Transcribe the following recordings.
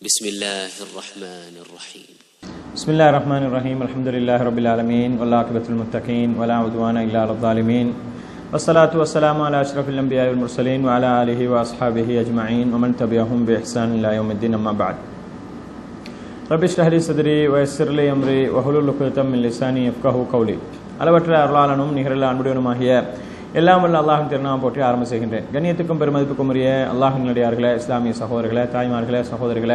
بسم الله الرحمن الرحيم بسم الله الرحمن الرحيم الحمد لله رب العالمين والعاقبة للمتقين ولا عدوان إلا على الظالمين والصلاة والسلام على أشرف الأنبياء والمرسلين وعلى آله وأصحابه أجمعين ومن تبعهم بإحسان إلى يوم الدين أما بعد ரபி ஷ்ரஹரி சதுரி வயசிர்லி அம்ரி வஹுலுல் குதம் மின் லிசானி எஃப்கஹு கௌலி அளவற்ற அருளாளனும் நிகரில் அன்புடனுமாகிய எல்லாம் வல்ல அல்லாஹின் திருநாமம் போற்றி ஆரம்ப செய்கின்றேன் கண்ணியத்துக்கும் பெருமதிப்புக்கும் உரிய அல்லாஹின் நடிகார்களே இஸ்லாமிய சகோதரர்களே தாய்மார்களே சகோதரர்களே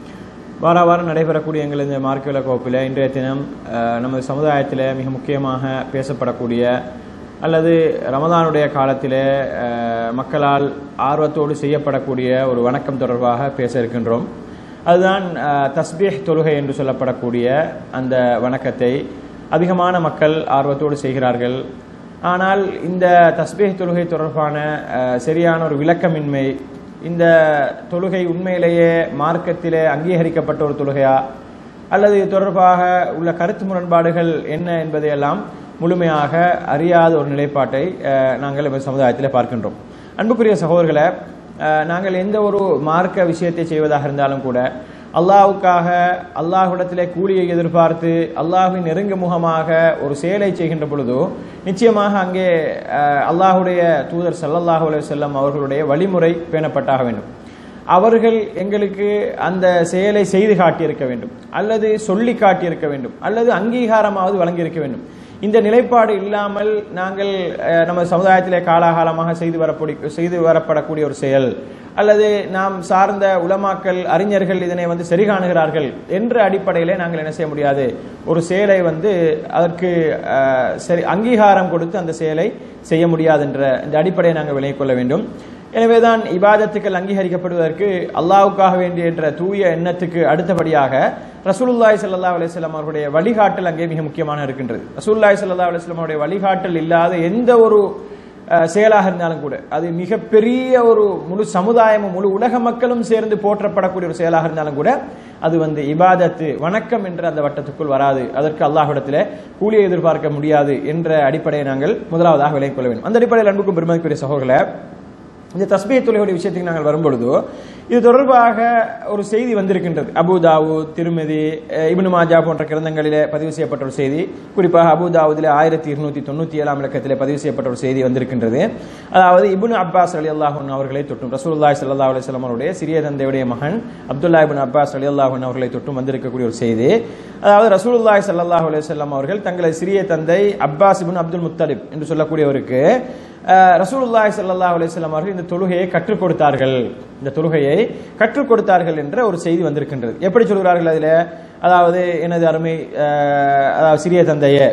வார வாரம் நடைபெறக்கூடிய எங்கள் இந்த மார்க்கவில கோப்பில் இன்றைய தினம் அஹ், நமது சமுதாயத்தில் மிக முக்கியமாக பேசப்படக்கூடிய அல்லது ரமதானுடைய காலத்திலே அஹ், மக்களால் ஆர்வத்தோடு செய்யப்படக்கூடிய ஒரு வணக்கம் தொடர்பாக பேச இருக்கின்றோம் அதுதான் அஹ், தஸ்பீஹ் தொழுகை என்று சொல்லப்படக்கூடிய அந்த வணக்கத்தை அதிகமான மக்கள் ஆர்வத்தோடு செய்கிறார்கள் ஆனால் இந்த தஸ்பீஹ் தொழுகை தொடர்பான அஹ், சரியான ஒரு விளக்கமின்மை இந்த தொழுகை உண்மையிலேயே மார்க்கத்திலே அங்கீகரிக்கப்பட்ட ஒரு தொழுகையா அல்லது இது தொடர்பாக உள்ள கருத்து முரண்பாடுகள் என்ன என்பதையெல்லாம் முழுமையாக அறியாத ஒரு நிலைப்பாட்டை அஹ், நாங்கள் இந்த சமுதாயத்தில் பார்க்கின்றோம் அன்புக்குரிய சகோதரர்களை அஹ், நாங்கள் எந்த ஒரு மார்க்க விஷயத்தை செய்வதாக இருந்தாலும் கூட அல்லாஹ்வுக்காக அல்லாஹ்விடத்திலே கூலியை எதிர்பார்த்து அல்லாஹ்வின் நெருங்க முகமாக ஒரு செயலை செய்கின்ற பொழுதோ நிச்சயமாக அங்கே அஹ், அல்லாஹ்வுடைய தூதர் ஸல்லல்லாஹு அலைஹி வஸல்லம் அவர்களுடைய வழிமுறை பேணப்பட்டாக வேண்டும் அவர்கள் எங்களுக்கு அந்த செயலை செய்து காட்டியிருக்க வேண்டும் அல்லது சொல்லி காட்டியிருக்க வேண்டும் அல்லது அங்கீகாரமாவது வழங்கியிருக்க வேண்டும் இந்த நிலைப்பாடு இல்லாமல் நாங்கள் அஹ், நமது சமுதாயத்திலே காலாகாலமாக செய்து வரப்படி செய்து வரப்படக்கூடிய ஒரு செயல் அல்லது நாம் சார்ந்த உலமாக்கல் அறிஞர்கள் இதனை வந்து சரி காணுகிறார்கள் என்ற அடிப்படையிலே நாங்கள் என்ன செய்ய முடியாது ஒரு செயலை வந்து அதற்கு அஹ், சரி அங்கீகாரம் கொடுத்து அந்த செயலை செய்ய முடியாது என்ற இந்த அடிப்படையை நாங்கள் விலகிக் கொள்ள வேண்டும் எனவேதான் இபாதத்துக்கள் அங்கீகரிக்கப்படுவதற்கு அல்லாஹ்வுக்காக வேண்டிய என்ற தூய எண்ணத்துக்கு அடுத்தபடியாக ரசூலுல்லாஹி ஸல்லல்லாஹு அலைஹி வஸல்லம் அவர்களுடைய வழிகாட்டல் அங்கே மிக முக்கியமான இருக்கின்றது ரசூலுல்லாஹி ஸல்லல்லாஹு அலைஹி வஸல்லம் அவருடைய வழிகாட்டல் இல்லாத எந்த ஒரு அஹ், செயலாக இருந்தாலும் கூட அது மிகப்பெரிய ஒரு முழு சமுதாயமும் முழு உலக மக்களும் சேர்ந்து போற்றப்படக்கூடிய ஒரு செயலாக இருந்தாலும் கூட அது வந்து இபாதத்து வணக்கம் என்ற அந்த வட்டத்துக்குள் வராது அதற்கு அல்லாஹ்விடத்தில் கூலியை எதிர்பார்க்க முடியாது என்ற அடிப்படையை நாங்கள் முதலாவதாக விலகிக் கொள்ள வேண்டும் அந்த அடிப்படையில் அன்புக்கும் பெருமதிக்குரிய சகோதரர்களே இந்த தஸ்பீஹ் தொழுகையுடைய விஷயத்துக்கு நாங்கள் வரும்பொழுது இது தொடர்பாக ஒரு செய்தி வந்திருக்கின்றது அபுதாவு திருமதி அஹ், இப்னு மாஜா போன்ற கிரந்தங்களிலே பதிவு செய்யப்பட்ட ஒரு செய்தி குறிப்பாக அபுதாவுதிலே ஆயிரத்தி இருநூத்தி தொண்ணூத்தி ஏழாம் இலக்கத்திலே பதிவு செய்யப்பட்ட ஒரு செய்தி வந்திருக்கின்றது அதாவது இப்னு அப்பாஸ் அலி அல்லாஹன் அவர்களை தொட்டும் ரசூலுல்லாஹி ஸல்லல்லாஹு அலைஹி வஸல்லம் அவருடைய சிறிய தந்தையுடைய மகன் அப்துல்லா இப்னு அப்பாஸ் அலி அல்லாஹன் அவர்களை தொட்டும் வந்திருக்கக்கூடிய ஒரு செய்தி அதாவது ரசூலுல்லாஹி ஸல்லல்லாஹு அலைஹி வஸல்லம் அவர்கள் தங்களது சிறிய தந்தை அப்பாஸ் இப்னு அப்துல் முத்தலிப் என்று சொல்லக்கூடியவருக்கு அஹ், ரசூலுல்லாஹி ஸல்லல்லாஹு அலைஹி வஸல்லம் அவர்கள் இந்த தொழுகையை கற்றுக் கொடுத்தார்கள் இந்த தொழுகையை கற்றுக் கொடுத்தார்கள் என்ற ஒரு செய்தி வந்திருக்கின்றது எப்படி சொல்கிறார்கள் அதில் அதாவது எனது அருமை அஹ், அதாவது சிறிய தந்தையே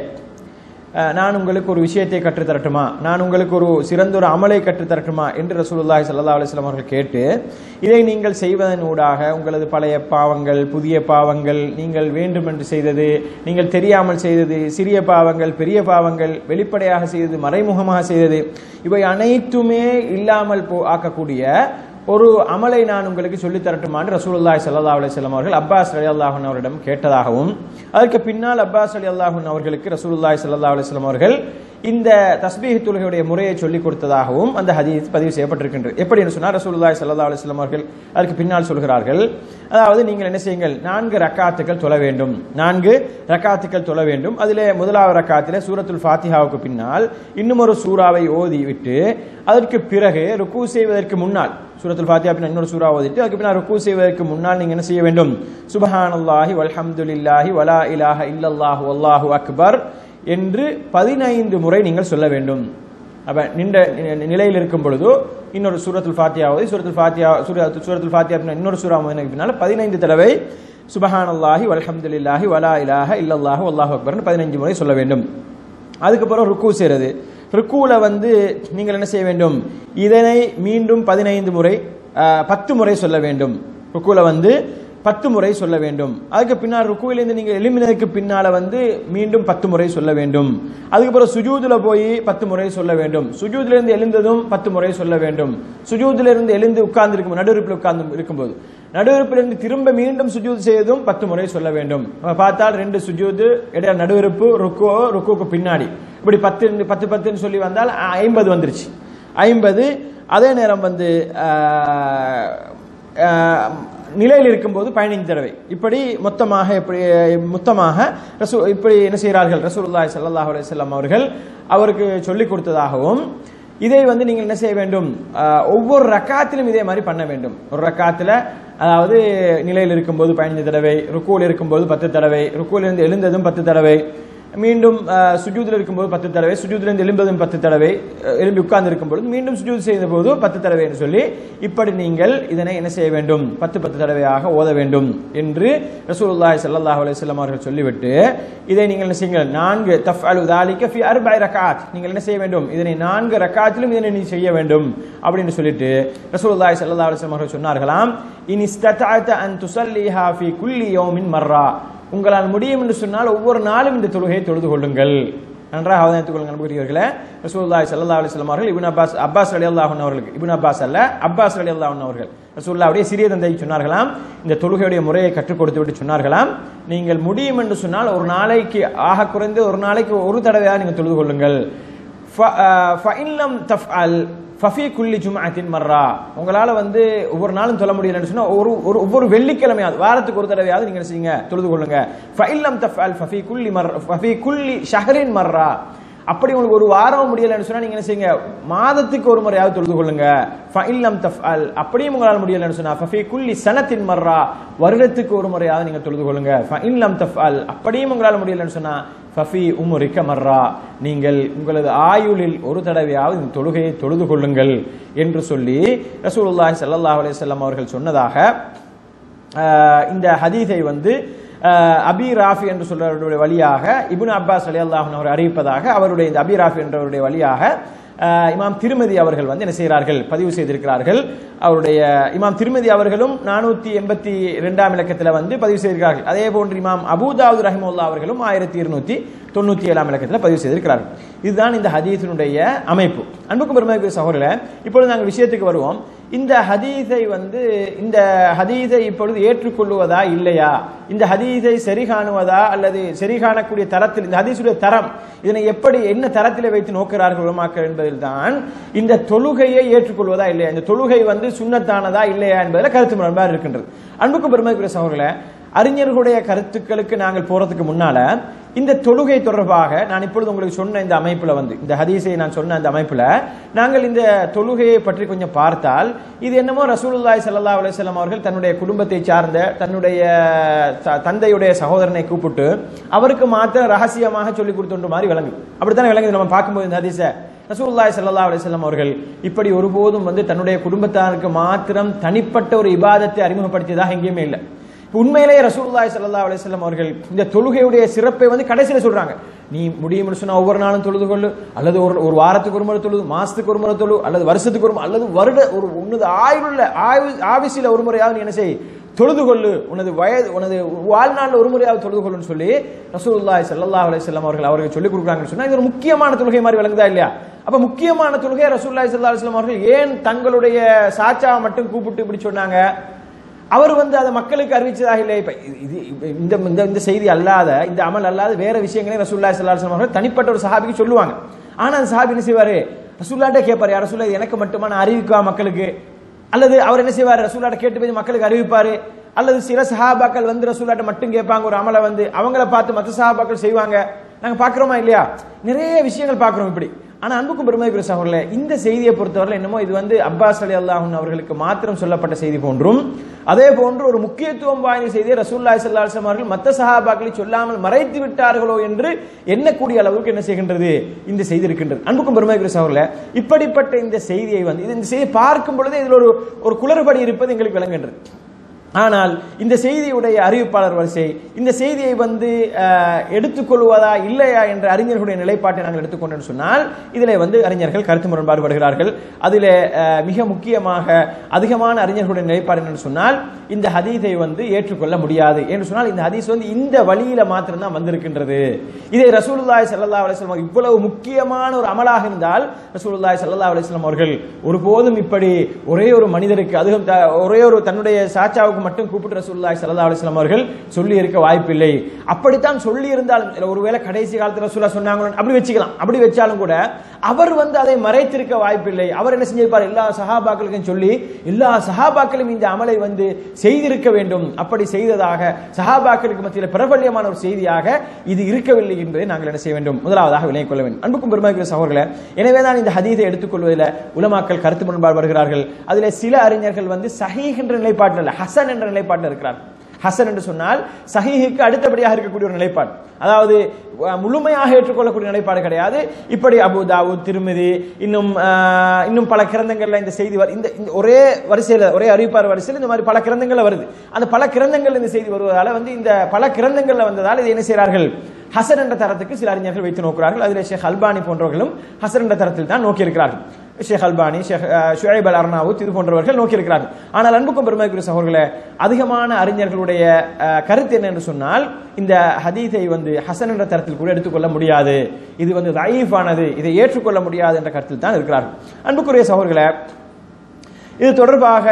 அஹ், நான் உங்களுக்கு ஒரு விஷயத்தை கற்றுத் தரட்டுமா நான் உங்களுக்கு ஒரு சிறந்த ஒரு அமலை கற்றுத் தரட்டுமா என்று ரசூலுல்லாஹி ஸல்லல்லாஹு அலைஹி வஸல்லம் அவர்கள் கேட்டு இதை நீங்கள் செய்வதன் ஊடாக உங்களது பழைய பாவங்கள் புதிய பாவங்கள் நீங்கள் வேண்டுமென்று செய்தது நீங்கள் தெரியாமல் செய்தது சிறிய பாவங்கள் பெரிய பாவங்கள் வெளிப்படையாக செய்தது மறைமுகமாக செய்தது இவை அனைத்துமே இல்லாமல் போ ஆக்கக்கூடிய ஒரு அமலை நான் உங்களுக்கு சொல்லித் தரட்டுமான்னு ரசூலுல்லாஹி ஸல்லல்லாஹு அலைஹி வஸல்லம் அவர்கள் அப்பாஸ் ரலியல்லாஹு அன்ஹு அவரிடம் கேட்டதாகவும் அதற்கு பின்னால் அப்பாஸ் ரலியல்லாஹு அன்ஹு அவர்களுக்கு ரசூலுல்லாஹி ஸல்லல்லாஹு அலைஹி வஸல்லம் அவர்கள் இந்த தஸ்பீஹ் தொழுகையுடைய முறையை சொல்லிக் கொடுத்ததாகவும் அந்த ஹதீஸ் பதிவு செய்யப்பட்டிருக்கின்றது எப்படி என்று சொன்னால் ரசூலுல்லாஹி ஸல்லல்லாஹு அலைஹி வஸல்லம் அவர்கள் அதற்கு பின்னால் சொல்கிறார்கள் அதாவது நீங்கள் என்ன செய்யுங்கள் நான்கு ரக்காத்துக்கள் தொழ வேண்டும் நான்கு ரக்காத்துக்கள் தொழ வேண்டும் அதிலே முதலாவது ரக்காத்திலே சூரத்துல் ஃபாத்திஹாவுக்கு பின்னால் இன்னும் ஒரு சூறாவை ஓதி விட்டு அதற்கு பிறகு ருக்கு செய்வதற்கு முன்னால் சூரத்துல் ஃபாத்திஹா பின்னால் இன்னொரு சூறா ஓதிட்டு அதுக்கு பின்னால் ருக்கு செய்வதற்கு முன்னால் நீங்க என்ன செய்ய வேண்டும் சுபஹானல்லாஹி வல்ஹம்துலில்லாஹி வலா இலாஹ இல்லல்லாஹு வல்லாஹு அக்பர் என்று பதினைந்து முறை நீங்கள் சொல்ல வேண்டும் அப்ப நின்ற நி- நிலையில் இருக்கும் பொழுது இன்னொரு சூரத்துல் ஃபாத்தியா ஓதி சூரத்துல் ஃபாத்தியா சூரத்து சூரத்துல் ஃபாத்தியா பின்னால் இன்னொரு சூறா ஓதினதுக்கு பின்னால் பதினைந்து தடவை சுபஹானல்லாஹி வல்ஹம்துலில்லாஹி வலா இலாஹ இல்லல்லாஹு வல்லாஹு அக்பர்னு பதினைஞ்சு முறை சொல்ல வேண்டும் அதுக்கப்புறம் ருக்கு செய்கிறது ருக்குல வந்து நீங்கள் என்ன செய்ய வேண்டும் இதனை மீண்டும் பதினைந்து முறை அஹ், பத்து முறை சொல்ல வேண்டும் ருக்குல வந்து பத்து முறை சொல்ல வேண்டும் அதுக்கு பின்னால் ருக்குவிலிருந்து நீங்கள் எழுமினதுக்கு பின்னால வந்து மீண்டும் பத்து முறை சொல்ல வேண்டும் அதுக்கப்புறம் சுஜூதுல போய் பத்து முறை சொல்ல வேண்டும் சுஜூதுல இருந்து எழுந்ததும் பத்து முறை சொல்ல வேண்டும் சுஜூதுல இருந்து எழுந்து உட்கார்ந்து இருக்கும் நடுவிருப்பில் உட்கார்ந்து இருக்கும்போது நடுவிருப்பிலிருந்து திரும்ப மீண்டும் சுஜூத் செய்ததும் பத்து முறை சொல்ல வேண்டும் அப்ப பார்த்தால் ரெண்டு சுஜூது இடையில நடுவிருப்பு ருக்கோ ருக்குக்கு பின்னாடி இப்படி பத்து பத்து பத்துன்னு சொல்லி வந்தால் ஐம்பது வந்துருச்சு ஐம்பது அதே நேரம் வந்து ஆஹ், ஆஹ், நிலையில் இருக்கும்போது பதினைந்து தடவை இப்படி மொத்தமாக இப்படி மொத்தமாக ரசூ இப்படி என்ன செய்கிறார்கள் ரசூலுல்லாஹி ஸல்லல்லாஹு அலைஹி வஸல்லம் அவர்கள் அவருக்கு சொல்லிக் கொடுத்ததாகவும் இதை வந்து நீங்கள் என்ன செய்ய வேண்டும் ஆஹ், ஒவ்வொரு ரக்காத்திலும் இதே மாதிரி பண்ண வேண்டும் ஒரு ரக்காத்துல அதாவது நிலையில் இருக்கும்போது பதினைந்து தடவை ருக்கூல் இருக்கும்போது பத்து தடவை ருக்கூல் இருந்து எழுந்ததும் பத்து தடவை மீண்டும் சுஜூதில் இருக்கும்போது பத்து தடவை சுஜூதிலிருந்து எழும்பதும் பத்து தடவை அஹ், எழும்பி உட்கார்ந்து இருக்கும்போது மீண்டும் சுஜூத் செய்த போது பத்து தடவை என்று சொல்லி இப்படி நீங்கள் இதனை என்ன செய்ய வேண்டும் பத்து பத்து தடவையாக ஓத வேண்டும் என்று ரசூலுல்லாஹி ஸல்லல்லாஹு அலைஹி வஸல்லம் அவர்கள் சொல்லிவிட்டு இதை நீங்கள் என்ன செய்யுங்கள் நான்கு தஃஅலு ذلك في اربع ركعات நீங்கள் என்ன செய்ய வேண்டும் இதனை நான்கு ரக்காத்திலும் இதனை நீ செய்ய வேண்டும் அப்படின்னு சொல்லிட்டு ரசூலுல்லாஹி ஸல்லல்லாஹு அலைஹி வஸல்லம் அவர்கள் சொன்னார்களாம் இன் இஸ்ததஅத அன் துஸல்லிஹா ஃபீ குல்லி யௌமின் மர்ரா உங்களால் முடியும் என்று சொன்னால் ஒவ்வொரு நாளும் இந்த தொழுகையை தொழுது கொள்ளுங்கள் நன்றாக அவதானித்துக் கொள்ளுங்கள் அன்புக்குரியவர்களே ரசூலுல்லாஹி ஸல்லல்லாஹு அலைஹி வஸல்லம் அவர்கள் இப்னு அப்பாஸ் அப்பாஸ் ரலியல்லாஹு அன்ஹு அவர்களுக்கு இப்னு அப்பாஸ் அல்ல அப்பாஸ் ரலியல்லாஹு அன்ஹு அவர்கள் ரசூலுல்லாஹ்வுடைய சிறிய தந்தை சொன்னார்களாம் இந்த தொழுகையுடைய முறையை கற்றுக் கொடுத்து விட்டு சொன்னார்களாம் நீங்கள் முடியும் என்று சொன்னால் ஒரு நாளைக்கு ஆக குறைந்து ஒரு நாளைக்கு ஒரு தடவையாக நீங்கள் தொழுது கொள்ளுங்கள் ஃப- அஹ், ஃபஇன் லம் தஃஅல் ஃபஃபி குல்லி ஜும்அத்தின் மர்ரா உங்களால வந்து ஒவ்வொரு நாளும் சொல்ல முடியலன்னு சொன்னா ஒரு ஒரு ஒவ்வொரு வெள்ளிக்கிழமையாவது வாரத்துக்கு ஒரு தடவையாவது நீங்க என்ன செய்யுங்க தொழுது கொள்ளுங்க ஃபஇல்லம் தஃஅல் ஃபஃபி குல்லி மர் ஃபஃபி குல்லி ஷஹரின் மர்ரா அப்படி உங்களுக்கு ஒரு வாரம் முடியலன்னு சொன்னா நீங்க என்ன செய்யுங்க மாதத்துக்கு ஒரு முறையாவது தொழுது கொள்ளுங்க ஃபஇல்லம் தஃஅல் அப்படியும் உங்களால் முடியலன்னு சொன்னா ஃபஃபி குல்லி சனத்தின் மர்ரா வருடத்துக்கு ஒரு முறையாவது நீங்க தொழுது கொள்ளுங்க ஃபஇல்லம் தஃஅல் அப்படியும் உங்களால் முடியலன்னு சொன்னா ஃபஃபி உமுரிக்க மர்ரா நீங்கள் உங்களது ஆயுளில் ஒரு தடவையாவது இந்த தொழுகையை தொழுது கொள்ளுங்கள் என்று சொல்லி ரசூலுல்லாஹி ஸல்லல்லாஹு அலைஹி வஸல்லம் அவர்கள் சொன்னதாக ஆஹ், இந்த ஹதீஸை வந்து ஆஹ், அபி ராஃபி என்று சொல்றவருடைய வழியாக இப்னு அப்பாஸ் ரலியல்லாஹு அன்ஹு அவர் அறிவிப்பதாக அவருடைய இந்த அபி ராஃபி என்றவருடைய வழியாக ஆஹ், இமாம் திருமதி அவர்கள் வந்து என்ன செய்கிறார்கள் பதிவு செய்திருக்கிறார்கள் அவருடைய இமாம் திருமதி அவர்களும் நானூத்தி எண்பத்தி ரெண்டாம் இலக்கத்தில் வந்து பதிவு செய்திருக்கிறார்கள் அதே போன்று இமாம் அபூதாவுத் ரஹிமுல்லா அவர்களும் ஆயிரத்தி இருநூத்தி தொண்ணூத்தி ஏழாம் இலக்கத்தில் பதிவு செய்திருக்கிறார்கள் இதுதான் இந்த ஹதீஸினுடைய அமைப்பு அன்புக்கும் பெருமைக்குரிய சகோதரர்களே இப்பொழுது நாங்கள் விஷயத்துக்கு வருவோம் இந்த ஹதீஸை வந்து இந்த ஹதீஸை இப்பொழுது ஏற்றுக்கொள்வதா இல்லையா இந்த ஹதீஸை சரி காணுவதா அல்லது சரி காணக்கூடிய தரத்தில் இந்த ஹதீஸுடைய தரம் இதனை எப்படி என்ன தரத்தில் வைத்து நோக்கிறார்கள் உலமாக்கள் என்பதில் தான் இந்த தொழுகையை ஏற்றுக்கொள்வதா இல்லையா இந்த தொழுகை வந்து சுண்ணத்தானதா இல்லையா என்பதில் கருத்து முரண்பாடு இருக்கின்றது அன்புக்கும் பெருமைக்குரிய சகோதரர்களே அறிஞர்களுடைய கருத்துக்களுக்கு நாங்கள் போறதுக்கு முன்னால இந்த தொழுகை தொடர்பாக நான் இப்பொழுது உங்களுக்கு சொன்ன இந்த அமைப்புல வந்து இந்த ஹதீஸை நான் சொன்ன அந்த அமைப்புல நாங்கள் இந்த தொழுகையை பற்றி கொஞ்சம் பார்த்தால் இது என்னமோ ரசூலுல்லாஹி ஸல்லல்லாஹு அலைஹி வஸல்லம் அவர்கள் தன்னுடைய குடும்பத்தை சார்ந்த தன்னுடைய த- தந்தையுடைய சகோதரனை கூப்பிட்டு அவருக்கு மாத்திரம் ரகசியமாக சொல்லி கொடுத்துன்ற மாதிரி விளங்கு அப்படித்தானே விளங்குது நம்ம பார்க்கும்போது இந்த ஹதீஸை ரசூலுல்லாஹி ஸல்லல்லாஹு அலைஹி வஸல்லம் அவர்கள் இப்படி ஒருபோதும் வந்து தன்னுடைய குடும்பத்தாருக்கு மாத்திரம் தனிப்பட்ட ஒரு இபாதத்தை அறிமுகப்படுத்தியதாக எங்கேயுமே இல்லை உண்மையிலேயே ரசூலுல்லாஹி ஸல்லல்லாஹு அலைஹி வஸல்லம் அவர்கள் இந்த தொழுகையுடைய சிறப்பை வந்து கடைசியில சொல்றாங்க நீ முடியும்னு சொன்னா ஒவ்வொரு நாளும் தொழுது கொள்ளு அல்லது ஒரு ஒரு வாரத்துக்கு ஒரு முறை தொழுது மாசத்துக்கு ஒரு முறை தொழு அல்லது வருஷத்துக்கு ஒரு முறை அல்லது வருட ஒரு உன்னது ஆயுள்ள ஆயு ஆவிசில ஒரு முறையாவது நீ என்ன செய் தொழுது கொள்ளு உனது வயது உனது வாழ்நாள் ஒரு முறையாவது தொழுது கொள்ளுன்னு சொல்லி ரசூலுல்லாஹி ஸல்லல்லாஹு அலைஹி வஸல்லம் அவர்கள் அவருக்கு சொல்லிக் கொடுக்குறாங்கன்னு சொன்னா இது ஒரு முக்கியமான தொழுகை மாதிரி விளங்குதா இல்லையா அப்ப முக்கியமான தொழுகை ரசூலுல்லாஹி ஸல்லல்லாஹு அலைஹி வஸல்லம் அவர்கள் ஏன் தங்களுடைய சாச்சாவை மட்டும் கூப்பிட்டு இப்படி சொன்னாங்க அவர் வந்து அதை மக்களுக்கு அறிவிச்சதாக இல்லை இப்ப இது- இது இப்ப இந்த இந்த இந்த செய்தி அல்லாத இந்த அமல் அல்லாத வேற விஷயங்களே ரசூல்லாய் சல்லாஹ் அவர்கள் தனிப்பட்ட ஒரு சஹாபிக்கு சொல்லுவாங்க ஆனா அந்த சஹாபி என்ன செய்வாரு ரசூல்லாட்டே கேட்பாரு யார் ரசூல்லா இது எனக்கு மட்டுமா நான் அறிவிக்கா மக்களுக்கு அல்லது அவர் என்ன செய்வார் ரசூல்லாட்ட கேட்டு போய் மக்களுக்கு அறிவிப்பாரு அல்லது சில சஹாபாக்கள் வந்து ரசூல்லாட்ட மட்டும் கேட்பாங்க ஒரு அமலை வந்து அவங்கள பார்த்து மற்ற சஹாபாக்கள் செய்வாங்க நாங்க பாக்குறோமா இல்லையா நிறைய விஷயங்கள் பாக்குறோம் இப்படி ஆனா அன்புக்கும் பெருமைக்குரிய சகோதரர்களே இந்த செய்தியை பொறுத்தவரை என்னமோ இது வந்து அப்பாஸ் அலி அல்லாஹன் அவர்களுக்கு மாத்திரம் சொல்லப்பட்ட செய்தி போன்றும் அதே போன்று ஒரு முக்கியத்துவம் வாய்ந்த செய்தியை ரசூல்லாய் சல்லா அலுவலம் அவர்கள் மற்ற சஹாபாக்களை சொல்லாமல் மறைத்து விட்டார்களோ என்று எண்ணக்கூடிய அளவுக்கு என்ன செய்கின்றது இந்த செய்தி இருக்கின்றது அன்புக்கும் பெருமைக்குரிய சகோதரர்களே இப்படிப்பட்ட இந்த செய்தியை வந்து இது இந்த செய்தியை பார்க்கும் பொழுது இதில் ஒரு ஒரு குளறுபடி இருப்பது எங்களுக்கு விளங்குகின்றது ஆனால் இந்த செய்தியுடைய அறிவிப்பாளர் வரிசை இந்த செய்தியை வந்து அஹ், எடுத்துக்கொள்வதா இல்லையா என்ற அறிஞர்களுடைய நிலைப்பாட்டை நாங்கள் எடுத்துக்கொண்டோம்னு சொன்னால் இதில் வந்து அறிஞர்கள் கருத்து முரண்பாடு வருகிறார்கள் அதில் மிக முக்கியமாக அதிகமான அறிஞர்களுடைய நிலைப்பாடு என்னன்னு சொன்னால் இந்த ஹதீஸை வந்து ஏற்றுக்கொள்ள முடியாது என்று சொன்னால் இந்த ஹதீஸ் வந்து இந்த வழியில மாத்திரம்தான் வந்திருக்கின்றது இதை ரசூலுல்லாஹி ஸல்லல்லாஹு அலைஹி வஸல்லம் இவ்வளவு முக்கியமான ஒரு அமலாக இருந்தால் ரசூலுல்லாஹி ஸல்லல்லாஹு அலைஹி வஸல்லம் அவர்கள் ஒருபோதும் இப்படி ஒரே ஒரு மனிதருக்கு அதுவும் த- ஒரே ஒரு தன்னுடைய சாச்சாவுக்கு மட்டும் கூப்பிட்டு ரசூலுல்லாஹி ஸல்லல்லாஹு அலைஹி வஸல்லம் அவர்கள் சொல்லி இருக்க வாய்ப்பில்லை அப்படித்தான் சொல்லி இருந்தாலும் இல்ல ஒருவேளை கடைசி காலத்துல ரசூலா சொன்னாங்க அப்படி வச்சுக்கலாம் அப்படி வச்சாலும் கூட அவர் வந்து அதை மறைத்திருக்க வாய்ப்பில்லை அவர் என்ன செஞ்சிருப்பார் எல்லா சஹாபாக்களுக்கும் சொல்லி எல்லா சஹாபாக்களும் இந்த அமலை வந்து செய்திருக்க வேண்டும் அப்படி செய்ததாக சஹாபாக்களுக்கு மத்தியில் பிரபல்யமான ஒரு செய்தியாக இது இருக்கவில்லை என்பதை நாங்கள் என்ன செய்ய வேண்டும் முதலாவதாக விலை கொள்ள வேண்டும் அன்புக்கும் பெருமாக்கிற சகோதரர்களே எனவே தான் இந்த ஹதீஸை எடுத்துக்கொள்வதில் உலமாக்கள் கருத்து முன்பாடு வருகிறார்கள் அதில் சில அறிஞர்கள் வந்து சஹீஹ் என்ற நிலைப்பாட்டில் இல்ல, ஹசன் என்ற நிலைப்பாட்டில் இருக்கிறார்கள் ஹசன் என்று சொன்னால் சஹீஹுக்கு அடுத்தபடியாக இருக்கக்கூடிய ஒரு நிலைப்பாடு அதாவது அஹ், முழுமையாக ஏற்றுக்கொள்ளக்கூடிய நிலைப்பாடு கிடையாது இப்படி அபு தாவூத் திருமதி இன்னும் அஹ், இன்னும் பல கிரந்தங்கள்ல இந்த செய்தி வரு- இந்த இந்த ஒரே வரிசையில் ஒரே அறிவிப்பார் வரிசையில் இந்த மாதிரி பல கிரந்தங்கள்ல வருது அந்த பல கிரந்தங்கள் இந்த செய்தி வருவதால வந்து இந்த பல கிரந்தங்கள்ல வந்ததால் இதை என்ன செய்கிறார்கள் ஹசன் என்ற தரத்துக்கு சில அறிஞர்கள் வைத்து நோக்கிறார்கள் அதில் ஷேக் அல்பானி போன்றவர்களும் ஹசன் என்ற தரத்தில் தான் நோக்கி இருக்கிறார்கள் ஷேக் அல்பானி ஷேக் அஹ், ஷுஐப் அல் அர்னாவுத் இது போன்றவர்கள் நோக்கி இருக்கிறார்கள் ஆனால் அன்புக்கும் பெருமைக்குரிய சகோதரர்களே அதிகமான அறிஞர்களுடைய அஹ், கருத்து என்ன என்று சொன்னால் இந்த ஹதீஸை வந்து ஹசன் என்ற தரத்தில் கூட எடுத்துக்கொள்ள முடியாது இது வந்து தயீஃபானது இதை ஏற்றுக்கொள்ள முடியாது என்ற கருத்தில் தான் இருக்கிறார்கள் அன்புக்குரிய சகோதரர்களே இது தொடர்பாக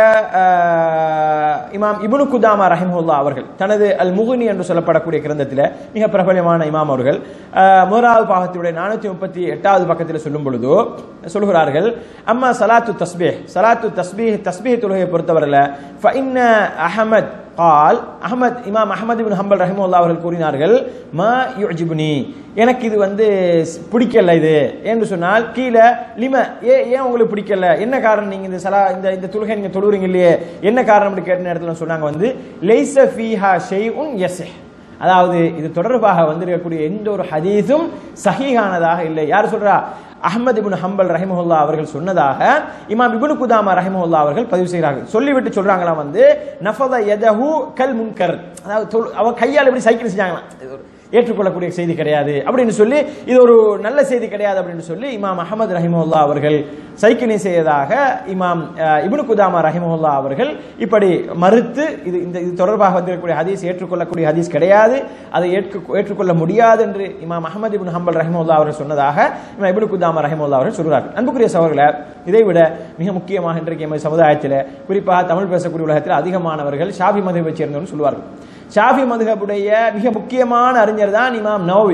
அஹ், இமாம் இப்னு குதாமா ரஹிமுல்லா அவர்கள் தனது அல் முகுனி என்று சொல்லப்படக்கூடிய கிரந்தத்தில் மிக பிரபலமான இமாம் அவர்கள் அஹ், முதலாவது பாகத்தினுடைய நானூத்தி முப்பத்தி எட்டாவது பக்கத்தில் சொல்லும் பொழுது சொல்கிறார்கள் அம்மா சலாத்து தஸ்பீஹ் சலாத்து தஸ்பீஹ் தஸ்பீஹ் தொழுகையை பொறுத்தவரையில் ஃபஇன்ன அஹமத் கால் அஹமத் இமாம் அஹமது பின் ஹம்பல் ரஹிமுல்லா அவர்கள் கூறினார்கள் மா யுஜிபுனி எனக்கு இது வந்து ஸ்- பிடிக்கல இது என்று சொன்னால் கீழே லிம ஏ ஏன் உங்களுக்கு பிடிக்கல என்ன காரணம் நீங்க இந்த சலா இந்த இந்த தொழுகை நீங்க தொழுறீங்க இல்லையே என்ன காரணம் அப்படி கேட்ட நேரத்துல சொன்னாங்க வந்து லைஸ ஃபீஹா ஷைஉன் யஸ்ஹ் அதாவது இது தொடர்பாக வந்திருக்கக்கூடிய எந்த ஒரு ஹதீஸும் சஹீஹானதாக இல்லை யார் சொல்றா அஹ்மத் இப்னு ஹம்பல் ரஹிமஹுல்லா அவர்கள் சொன்னதாக இமாம் இப்னு குதாமா ரஹிமஹுல்லா அவர்கள் பதிவு செய்கிறார்கள் சொல்லிவிட்டு சொல்றாங்களாம் வந்து நஃபத யதஹு கல் முன்கர் அதாவது தொழு- அவன் கையால் எப்படி சைக்கிள் செஞ்சாங்களாம் இது ஒரு ஏற்றுக்கொள்ளக்கூடிய செய்தி கிடையாது அப்படின்னு சொல்லி இது ஒரு நல்ல செய்தி கிடையாது அப்படின்னு சொல்லி இமாம் அஹமது ரஹிமஹுல்லா அவர்கள் சைக்கிளிங் செய்ததாக இமாம் அஹ், இப்னு குதாமா ரஹிமஹுல்லா அவர்கள் இப்படி மறுத்து இது இந்த இது தொடர்பாக வந்திருக்கக்கூடிய ஹதீஸ் ஏற்றுக்கொள்ளக்கூடிய ஹதீஸ் கிடையாது அதை ஏற்று ஏற்றுக்கொள்ள முடியாது என்று இமாம் அஹமது இப்னு ஹம்பல் ரஹிமஹுல்லா அவர்கள் சொன்னதாக இமாம் இப்னு குதாமா ரஹிமஹுல்லா அவர்கள் சொல்கிறார்கள் அன்புக்குரிய சகோதரர்களே இதை விட மிக முக்கியமாக இன்றைக்கு எமது சமுதாயத்தில் குறிப்பாக தமிழ் பேசக்கூடிய உலகத்தில் அதிகமானவர்கள் ஷாஃபி மதத்தை சேர்ந்தவர்கள் சொல்வார்கள் ஷாஃபி மதுஹபுடைய மிக முக்கியமான அறிஞர் தான் இமாம் நவவி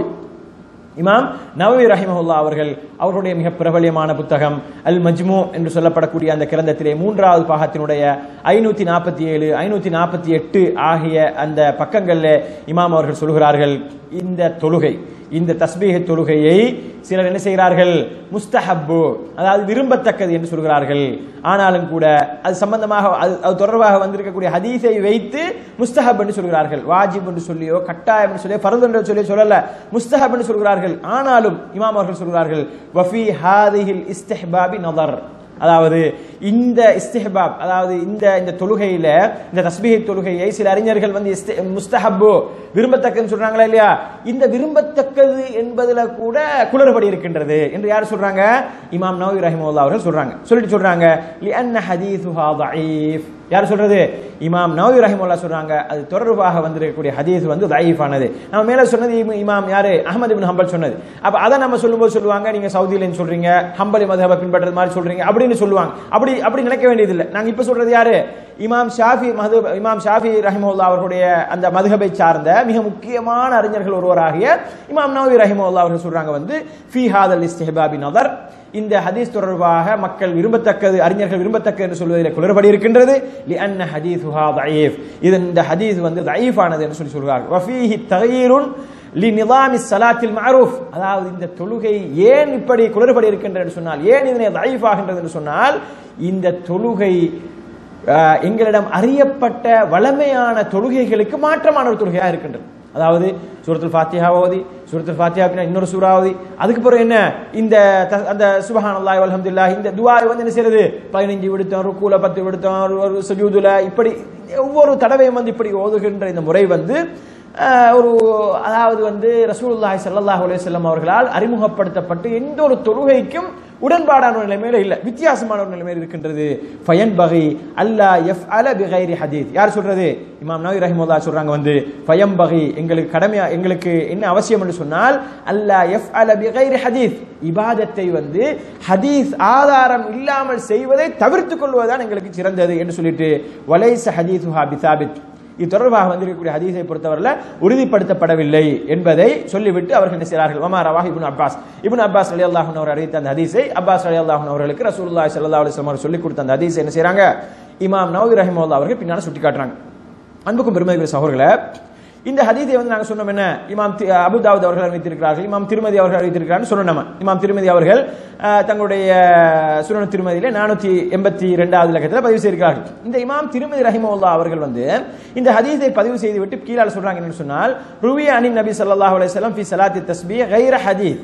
இமாம் நவவி ரஹிமஹுல்லா அவர்கள் அவருடைய மிக பிரபலியமான புத்தகம் அல் மஜ்மு என்று சொல்லப்படக்கூடிய அந்த கிரந்தத்திலே மூன்றாவது பாகத்தினுடைய ஐநூத்தி நாற்பத்தி ஏழு ஐநூத்தி நாற்பத்தி எட்டு ஆகிய அந்த பக்கங்களில் இமாம் அவர்கள் சொல்கிறார்கள் இந்த தொழுகை இந்த தஸ்பீக தொழுகையை சிலர் என்ன செய்கிறார்கள் முஸ்தஹப்பு அதாவது விரும்பத்தக்கது என்று சொல்கிறார்கள் ஆனாலும் கூட அது சம்பந்தமாக அது அது தொடர்பாக வந்திருக்கக்கூடிய ஹதீஸை வைத்து முஸ்தஹப் என்று சொல்கிறார்கள் வாஜிப் என்று சொல்லியோ கட்டாயம் என்று சொல்லியோ ஃபர்து என்று சொல்லி சொல்லல முஸ்தஹப் என்று சொல்கிறார்கள் ஆனாலும் இமாம் அவர்கள் சொல்கிறார்கள் வஃபி ஹாதிஹில் இஸ்திஹ்பாபி நதர் அதாவது இந்த இஸ்திஹபாப் அதாவது இந்த இந்த தொழுகையில இந்த தஸ்பீஹ் தொழுகையை சில அறிஞர்கள் வந்து இஸ்தி- முஸ்தஹப்பு விரும்பத்தக்கதுன்னு சொல்றாங்களா இல்லையா இந்த விரும்பத்தக்கது என்பதுல கூட குளறுபடி இருக்கின்றது என்று யார் சொல்றாங்க இமாம் நவவி ரஹிமுல்லா அவர்கள் சொல்றாங்க சொல்லிட்டு சொல்றாங்க லிஅன்ன ஹதீஸுஹா தஈஃப் யார் சொல்றது இமாம் நவவி ரஹிமுல்லா சொல்றாங்க அது தொடர்பாக வந்திருக்கக்கூடிய ஹதீஸ் வந்து தயீஃபானது நம்ம மேல சொன்னது இம்- இமாம் யாரு அஹமது இப்னு ஹம்பல் சொன்னது அப்ப அதை நம்ம சொல்லும்போது சொல்லுவாங்க நீங்க சவுதியிலன்னு சொல்றீங்க ஹம்பலி மதஹபை பின்பற்றது மாதிரி சொல்றீங்க அப்படின்னு சொல்லுவாங்க அப்படி அப்படி நினைக்க வேண்டியதில்லை நாங்க இப்ப சொல்றது யாரு இமாம் ஷாஃபி மது இமாம் ஷாஃபி ரஹிமுல்லா அவர்களுடைய அந்த மதுஹபை சார்ந்த மிக முக்கியமான அறிஞர்கள் ஒருவராகிய இமாம் நவவி ரஹிமுல்லா அவர்கள் சொல்றாங்க வந்து ஃபி ஹாதல் இஸ்திஹபாபி நதர் இந்த ஹதீஸ் தொடர்பாக மக்கள் விரும்பத்தக்கது அறிஞர்கள் விரும்பத்தக்கது என்று சொல்வதில் குளறுபடி இருக்கின்றது லிஅன்ன ஹதீஸுஹா தயீஃப் இது இந்த ஹதீஸ் வந்து தயீஃபானது என்று சொல்லி சொல்கிறார்கள் வஃபீஹி தகீருன் லி நிதாமி சலாத்தில் மஅரூஃப் அதாவது இந்த தொழுகை ஏன் இப்படி குளறுபடி இருக்கின்றது என்று சொன்னால் ஏன் இதனை தயீஃபாகின்றது என்று சொன்னால் இந்த தொழுகை அஹ், எங்களிடம் அறியப்பட்ட வளமையான தொழுகைகளுக்கு மாற்றமான ஒரு தொழுகையாக இருக்கின்றது அதாவது சூரத்துல் ஃபாத்திஹா ஓதி சூரத்துல் ஃபாத்திஹா பின்ன இன்னொரு சூறா ஓதி அதுக்கு பிறகு என்ன இந்த த- அந்த சுபஹானல்லாஹி வல்ஹம்துலில்லாஹ் இந்த துஆவை வந்து என்ன செய்யறது பதினஞ்சு விடுத்தோம் ருக்கூல பத்து விடுத்தோம் ஒரு- ஒரு சுஜூதுல இப்படி ஒவ்வொரு தடவையும் வந்து இப்படி ஓதுகின்ற இந்த முறை வந்து அஹ், ஒரு அதாவது வந்து ரசூலுல்லாஹி ஸல்லல்லாஹு அலைஹி வஸல்லம் அவர்களால் அறிமுகப்படுத்தப்பட்டு எந்த ஒரு தொழுகைக்கும் உடன்பாடான ஒரு நிலைமையில இல்ல வித்தியாசமான ஒரு நிலைமையில் இருக்கின்றது ஃபயன் பகை அல்லா எஃப் அல பிகைரி ஹதீத் யார் சொல்றது இமாம் நவி ரஹிமுல்லா சொல்றாங்க வந்து ஃபயம் பகை எங்களுக்கு கடமையா எங்களுக்கு என்ன அவசியம் என்று சொன்னால் அல்லா எஃப் அல பிகைரி ஹதீத் இபாதத்தை வந்து ஹதீஸ் ஆதாரம் இல்லாமல் செய்வதை தவிர்த்துக் கொள்வதுதான் எங்களுக்கு சிறந்தது என்று சொல்லிட்டு வலைச ஹதீசுஹா பிசாபித் இது தொடர்பாக வந்திருக்கக்கூடிய ஹதீஸை பொறுத்தவரையில் உறுதிப்படுத்தப்படவில்லை என்பதை சொல்லிவிட்டு அவர்கள் என்ன செய்கிறார்கள் வமா ரவாஹ் இப்னு அப்பாஸ் இப்னு அப்பாஸ் அலி அல்லாஹன் அவர் அறிவித்த அந்த ஹதீஸை அப்பாஸ் அலி அல்லாஹன் அவர்களுக்கு ரசூலுல்லாஹி ஸல்லல்லாஹு அலைஹி வஸல்லம் அவர் சொல்லிக் கொடுத்த அந்த ஹதீஸை என்ன செய்றாங்க இமாம் நவவி ரஹிமவுல்லா அவர்கள் பின்னால சுட்டி காட்டுறாங்க அன்புக்கும் பெருமதிக்குரிய சகோதரர்களே இந்த ஹதீஸை வந்து நாங்க சொன்னோம் என்ன இமாம் தி- அபுதாவுத் அவர்கள் அறிவித்திருக்கிறார்கள் இமாம் திருமதி அவர்கள் அறிவித்திருக்கிறார்கள் சொன்னோம் நம்ம இமாம் திருமதி அவர்கள் அஹ், தங்களுடைய சுனன திருமதியிலே நானூத்தி எண்பத்தி ரெண்டாவது இலக்கத்தில் பதிவு செய்திருக்கிறார்கள் இந்த இமாம் திருமதி ரஹிமவுல்லா அவர்கள் வந்து இந்த ஹதீஸை பதிவு செய்து விட்டு கீழால சொல்றாங்க என்னன்னு சொன்னால் ருவி அனின் நபி ஸல்லல்லாஹு அலைஹி வஸல்லம் ஃபி ஸலாத்தி தஸ்பீஹ் கைர ஹதீஸ்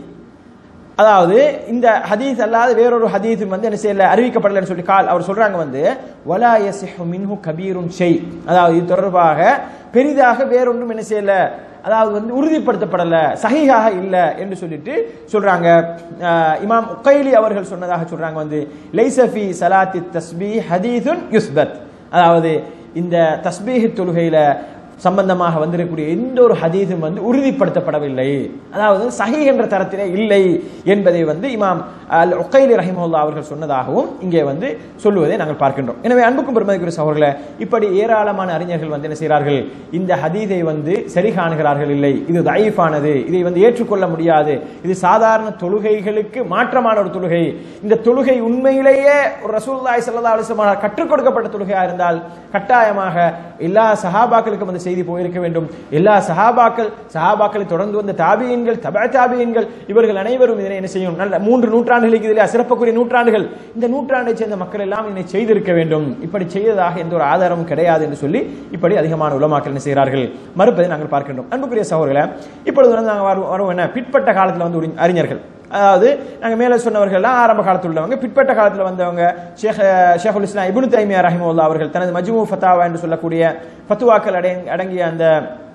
அதாவது இந்த ஹதீஸ் அல்லாத வேறொரு ஹதீஸ் வந்து என்ன செய்யல அறிவிக்கப்படலைன்னு சொல்லி கால் அவர் சொல்றாங்க வந்து வலா யசிஹு மின்ஹு கபீரும் ஷை அதாவது இது தொடர்பாக பெரிதாக வேறொன்றும் என்ன செய்யல அதாவது வந்து உறுதிப்படுத்தப்படல சஹீஹாக இல்ல என்று சொல்லிட்டு சொல்றாங்க அஹ், இமாம் உக்கைலி அவர்கள் சொன்னதாக சொல்றாங்க வந்து லைசஃபி சலாத்தி தஸ்பீ ஹதீதுன் யுஸ்பத் அதாவது இந்த தஸ்பீஹ் தொழுகையில சம்பந்தமாக வந்திருக்கக்கூடிய எந்த ஒரு ஹதீஸும் வந்து உறுதிப்படுத்தப்படவில்லை அதாவது சஹி என்ற தரத்திலே இல்லை என்பதை வந்து இமாம் அல் உக்கைலி ரஹிமுல்லா அவர்கள் சொன்னதாகவும் இங்கே வந்து சொல்லுவதை நாங்கள் பார்க்கின்றோம் எனவே அன்புக்கும் பெருமதிக்குரிய சகோதரர்களே இப்படி ஏராளமான அறிஞர்கள் வந்து என்ன செய்கிறார்கள் இந்த ஹதீஸை வந்து சரி காணுகிறார்கள் இல்லை இது தயீஃபானது இதை வந்து ஏற்றுக்கொள்ள முடியாது இது சாதாரண தொழுகைகளுக்கு மாற்றமான ஒரு தொழுகை இந்த தொழுகை உண்மையிலேயே ஒரு ரசூலுல்லாஹி ஸல்லல்லாஹு அலைஹி வஸல்லம் கற்றுக் கொடுக்கப்பட்ட தொழுகையா இருந்தால் கட்டாயமாக எல்லா சஹாபாக்களுக்கும் அந்த செய்தி போயிருக்க வேண்டும் எல்லா சஹாபாக்கள் சஹாபாக்களை தொடர்ந்து வந்த தாபியன்கள் தபா தாபியன்கள் இவர்கள் அனைவரும் இதனை என்ன செய்யும் நல்ல மூன்று நூற்றாண்டுகளுக்கு இதில் சிறப்புக்குரிய நூற்றாண்டுகள் இந்த நூற்றாண்டை சேர்ந்த மக்கள் எல்லாம் இதனை செய்திருக்க வேண்டும் இப்படி செய்ததாக எந்த ஒரு ஆதாரமும் கிடையாது என்று சொல்லி இப்படி அதிகமான உலமாக்கள் என்ன செய்கிறார்கள் மறுப்பதை நாங்கள் பார்க்கின்றோம் அன்புக்குரிய சகோதரர்களே இப்பொழுது வந்து நாங்கள் வரும் வரும் என்ன பிற்பட்ட காலத்தில் வந்து ஒரு அறிஞர்கள் அதாவது நாங்க மேலே சொன்னவர்கள்லாம் ஆரம்ப காலத்தில் உள்ளவங்க பிற்பட்ட காலத்தில் வந்தவங்க ஷேக் ஷேகுல் இஸ்லாம் இப்னு தைமியா ரஹிமுல்லா அவர்கள் தனது மஜ்மு ஃபத்தாவா என்று சொல்லக்கூடிய ஃபத்துவாக்கள் அடங்- அடங்கிய அந்த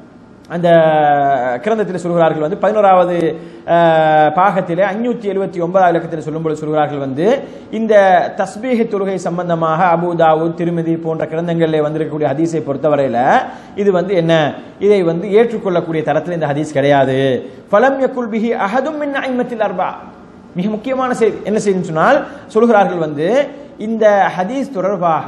அந்த கிரந்தத்தில் சொல்கிறார்கள் வந்து பதினோராவது அஹ், பாகத்திலே அஞ்சூத்தி எழுபத்தி ஒன்பதாவது இலக்கத்தில் சொல்லும்போது சொல்கிறார்கள் வந்து இந்த தஸ்பீஹ் தொழுகை சம்பந்தமாக அபு தாவூத் திருமதி போன்ற கிரந்தங்களில் வந்திருக்கக்கூடிய ஹதீஸை பொறுத்தவரையில இது வந்து என்ன இதை வந்து ஏற்றுக்கொள்ளக்கூடிய தரத்தில் இந்த ஹதீஸ் கிடையாது ஃபலம் யக்குல் பிஹி அஹதும் மின் ஐமத்தில் அர்பா மிக முக்கியமான செய்தி என்ன செய்தின்னு சொன்னால் சொல்கிறார்கள் வந்து இந்த ஹதீஸ் தொடர்பாக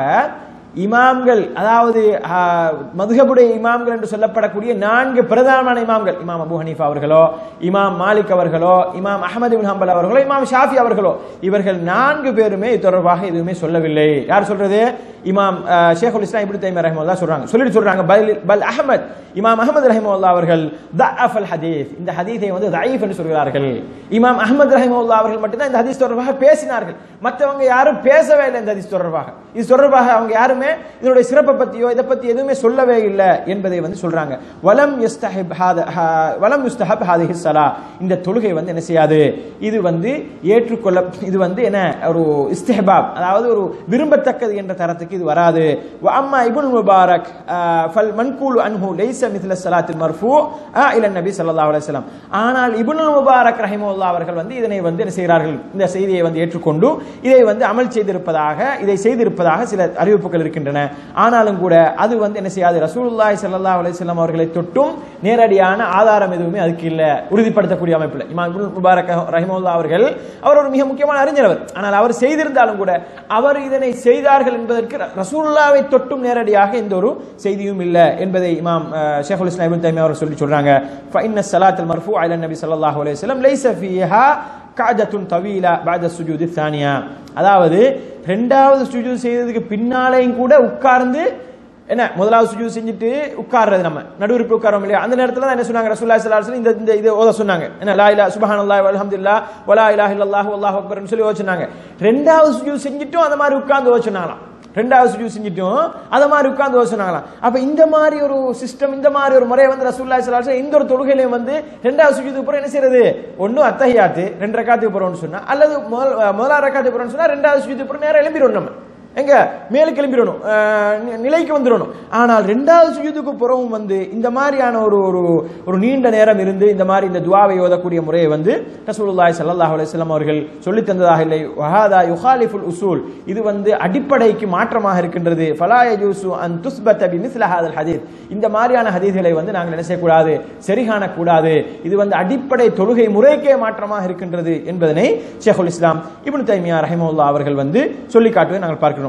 இமாம்கள் அதாவது மதுகபுடைய இமாம்கள் என்று சொல்லப்படக்கூடிய நான்கு பிரதானமான இமாம்கள் இமாம் அபு ஹனீஃபா அவர்களோ இமாம் மாலிக் அவர்களோ இமாம் அஹமது பின் ஹம்பல் அவர்களோ இமாம் ஷாஃபி அவர்களோ இவர்கள் நான்கு பேருமே இது தொடர்பாக எதுவுமே சொல்லவில்லை யார் சொல்றது இமாம் அஹ், ஷேகுல் இஸ்லாம் இப்னு தைமியா ரஹிமஹுல்லா சொல்றாங்க சொல்லிட்டு சொல்றாங்க பல் பல் அஹமத் இமாம் அஹமது ரஹிமஹுல்லா அவர்கள் தஅஃப் அல் ஹதீஸ் இந்த ஹதீஸை வந்து தயீஃப் என்று சொல்கிறார்கள் இமாம் அஹமது ரஹிமஹுல்லா அவர்கள் மட்டும்தான் இந்த ஹதீஸ் தொடர்பாக பேசினார்கள் மற்றவங்க யாரும் பேசவே இல்லை இந்த ஹதீஸ் தொடர்பாக இது தொடர்பாக அவங்க யாருமே இதனுடைய சிறப்பை பத்தியோ இதை பத்தி எதுவுமே சொல்லவே இல்லை என்பதை வந்து சொல்றாங்க வலம் யஸ்தஹிப் ஹாத ஹா- வலம் யுஸ்தஹப் ஹாதிஹி ஸலா இந்த தொழுகை வந்து என்ன செய்யாது இது வந்து ஏற்றுக்கொள்ள இது வந்து என்ன ஒரு இஸ்திஹபாப் அதாவது ஒரு விரும்பத்தக்கது என்ற தரத்துக்கு இது வராது வ அம்மா இப்னு முபாரக் ஆஹ், ஃபல் மன்கூல் அன்ஹு லைஸ மித்ல ஸலாத்தில் மர்ஃபூ இல நபி ஸல்லல்லாஹு அலைஹி வஸல்லம் ஆனால் இப்னு முபாரக் ரஹிமஹுல்லாஹ் அவர்கள் வந்து இதனை வந்து என்ன செய்கிறார்கள் இந்த செய்தியை வந்து ஏற்றுக்கொண்டு இதை வந்து அமல் செய்திருப்பதாக இதை செய்திருப்பதாக சில அறிவிப்புகள் இருக்கின்றன ஆனாலும் கூட அது வந்து என்ன செய்யாது ரசூலுல்லாஹி ஸல்லல்லாஹு அலைஹி வஸல்லம் அவர்களை தொட்டும் நேரடியான ஆதாரம் எதுவுமே அதுக்கு இல்ல உறுதிப்படுத்தக்கூடிய அமைப்பில் இமாம் இப்னு முபாரக் ரஹிமஹுல்லாஹ் அவர்கள் அவர் ஒரு மிக முக்கியமான அறிஞர் அவர் ஆனால் அவர் செய்திருந்தாலும் கூட அவர் இதனை செய்தார்கள் என்பதற்கு ரசூலுல்லாவை தொட்டும் நேரடியாக எந்த ஒரு செய்தியும் இல்லை என்பதை இமாம் அஹ், ஷேகுல் இஸ்லாம் இப்னு தைமியா அவர் சொல்லி சொல்றாங்க ஃபஇன்ன ஸலாத்தல் மர்ஃபூ அலா நபி ஸல்லல்லாஹு அலைஹி வஸல்லம் லைஸ ஃபீஹா காஜத்துன் தவீலா பாத சுஜூதி தானியா அதாவது ரெண்டாவது சுஜூத் செய்ததுக்கு பின்னாலேயும் கூட உட்கார்ந்து என்ன முதலாவது சுஜூத் செஞ்சுட்டு உட்கார்றது நம்ம நடுவுறுப்பு உட்காரோம் இல்லையா அந்த நேரத்துல தான் என்ன சொன்னாங்க ரசூலுல்லாஹி ஸல்லல்லாஹு அலைஹி வஸல்லம் இந்த இந்த இது ஓத சொன்னாங்க என்ன லா இலா சுப்ஹானல்லாஹி வல்ஹம்துலில்லாஹ் வலா இலாஹ இல்லல்லாஹு வல்லாஹு அக்பர்னு சொல்லி ஓத சொன்னாங்க ரெண்டாவது சுஜூத் செஞ்சுட்டும் அந்த மாதிரி உட்கார்ந்து ஓத சொன்னாங்களாம் ரெண்டாவது சுஜூத் செஞ்சுட்டும் அத மாதிரி உட்கார்ந்து ஓத சொன்னாங்களாம் அப்ப இந்த மாதிரி ஒரு சிஸ்டம் இந்த மாதிரி ஒரு முறை வந்து ரசூலுல்லாஹி ஸல்லல்லாஹு அலைஹி வஸல்லம் இந்த ஒரு தொழுகையிலையும் வந்து ரெண்டாவது சுஜூத்துக்கு அப்புறம் என்ன செய்யறது ஒன்னும் அத்தஹியாத்து ரெண்டு ரக்காத்துக்கு போறோம்னு சொன்னா அல்லது முதல் முதலாவது ரக்காத்துக்கு போறோம்னு சொன்னா ரெண்டாவது சுஜூத்துக்கு அப்புறம் நேரம் எழும்பிடும் நம்ம எங்க மேலே கிளம்பிடணும் அஹ், நி- நிலைக்கு வந்துடணும் ஆனால் ரெண்டாவது சுஜூதுக்கு புறவும் வந்து இந்த மாதிரியான ஒரு ஒரு ஒரு நீண்ட நேரம் இருந்து இந்த மாதிரி இந்த துவாவை ஓதக்கூடிய முறையை வந்து ரசூலுல்லாஹி ஸல்லல்லாஹு அலைஹி வஸல்லம் அவர்கள் சொல்லி தந்ததாக இல்லை வஹாதா யுஹாலிஃபுல் உசூல் இது வந்து அடிப்படைக்கு மாற்றமாக இருக்கின்றது ஃபலா யஜூசு அன் துஸ்பத பிமிஸ்ல ஹாதல் ஹதீஸ் இந்த மாதிரியான ஹதீஸ்களை வந்து நாங்கள் என்ன செய்யக்கூடாது சரி காணக்கூடாது இது வந்து அடிப்படை தொழுகை முறைக்கே மாற்றமாக இருக்கின்றது என்பதனை ஷேகுல் இஸ்லாம் இப்னு தைமியா ரஹிமவுல்லா அவர்கள் வந்து சொல்லி காட்டுவதை நாங்கள் பார்க்கிறோம்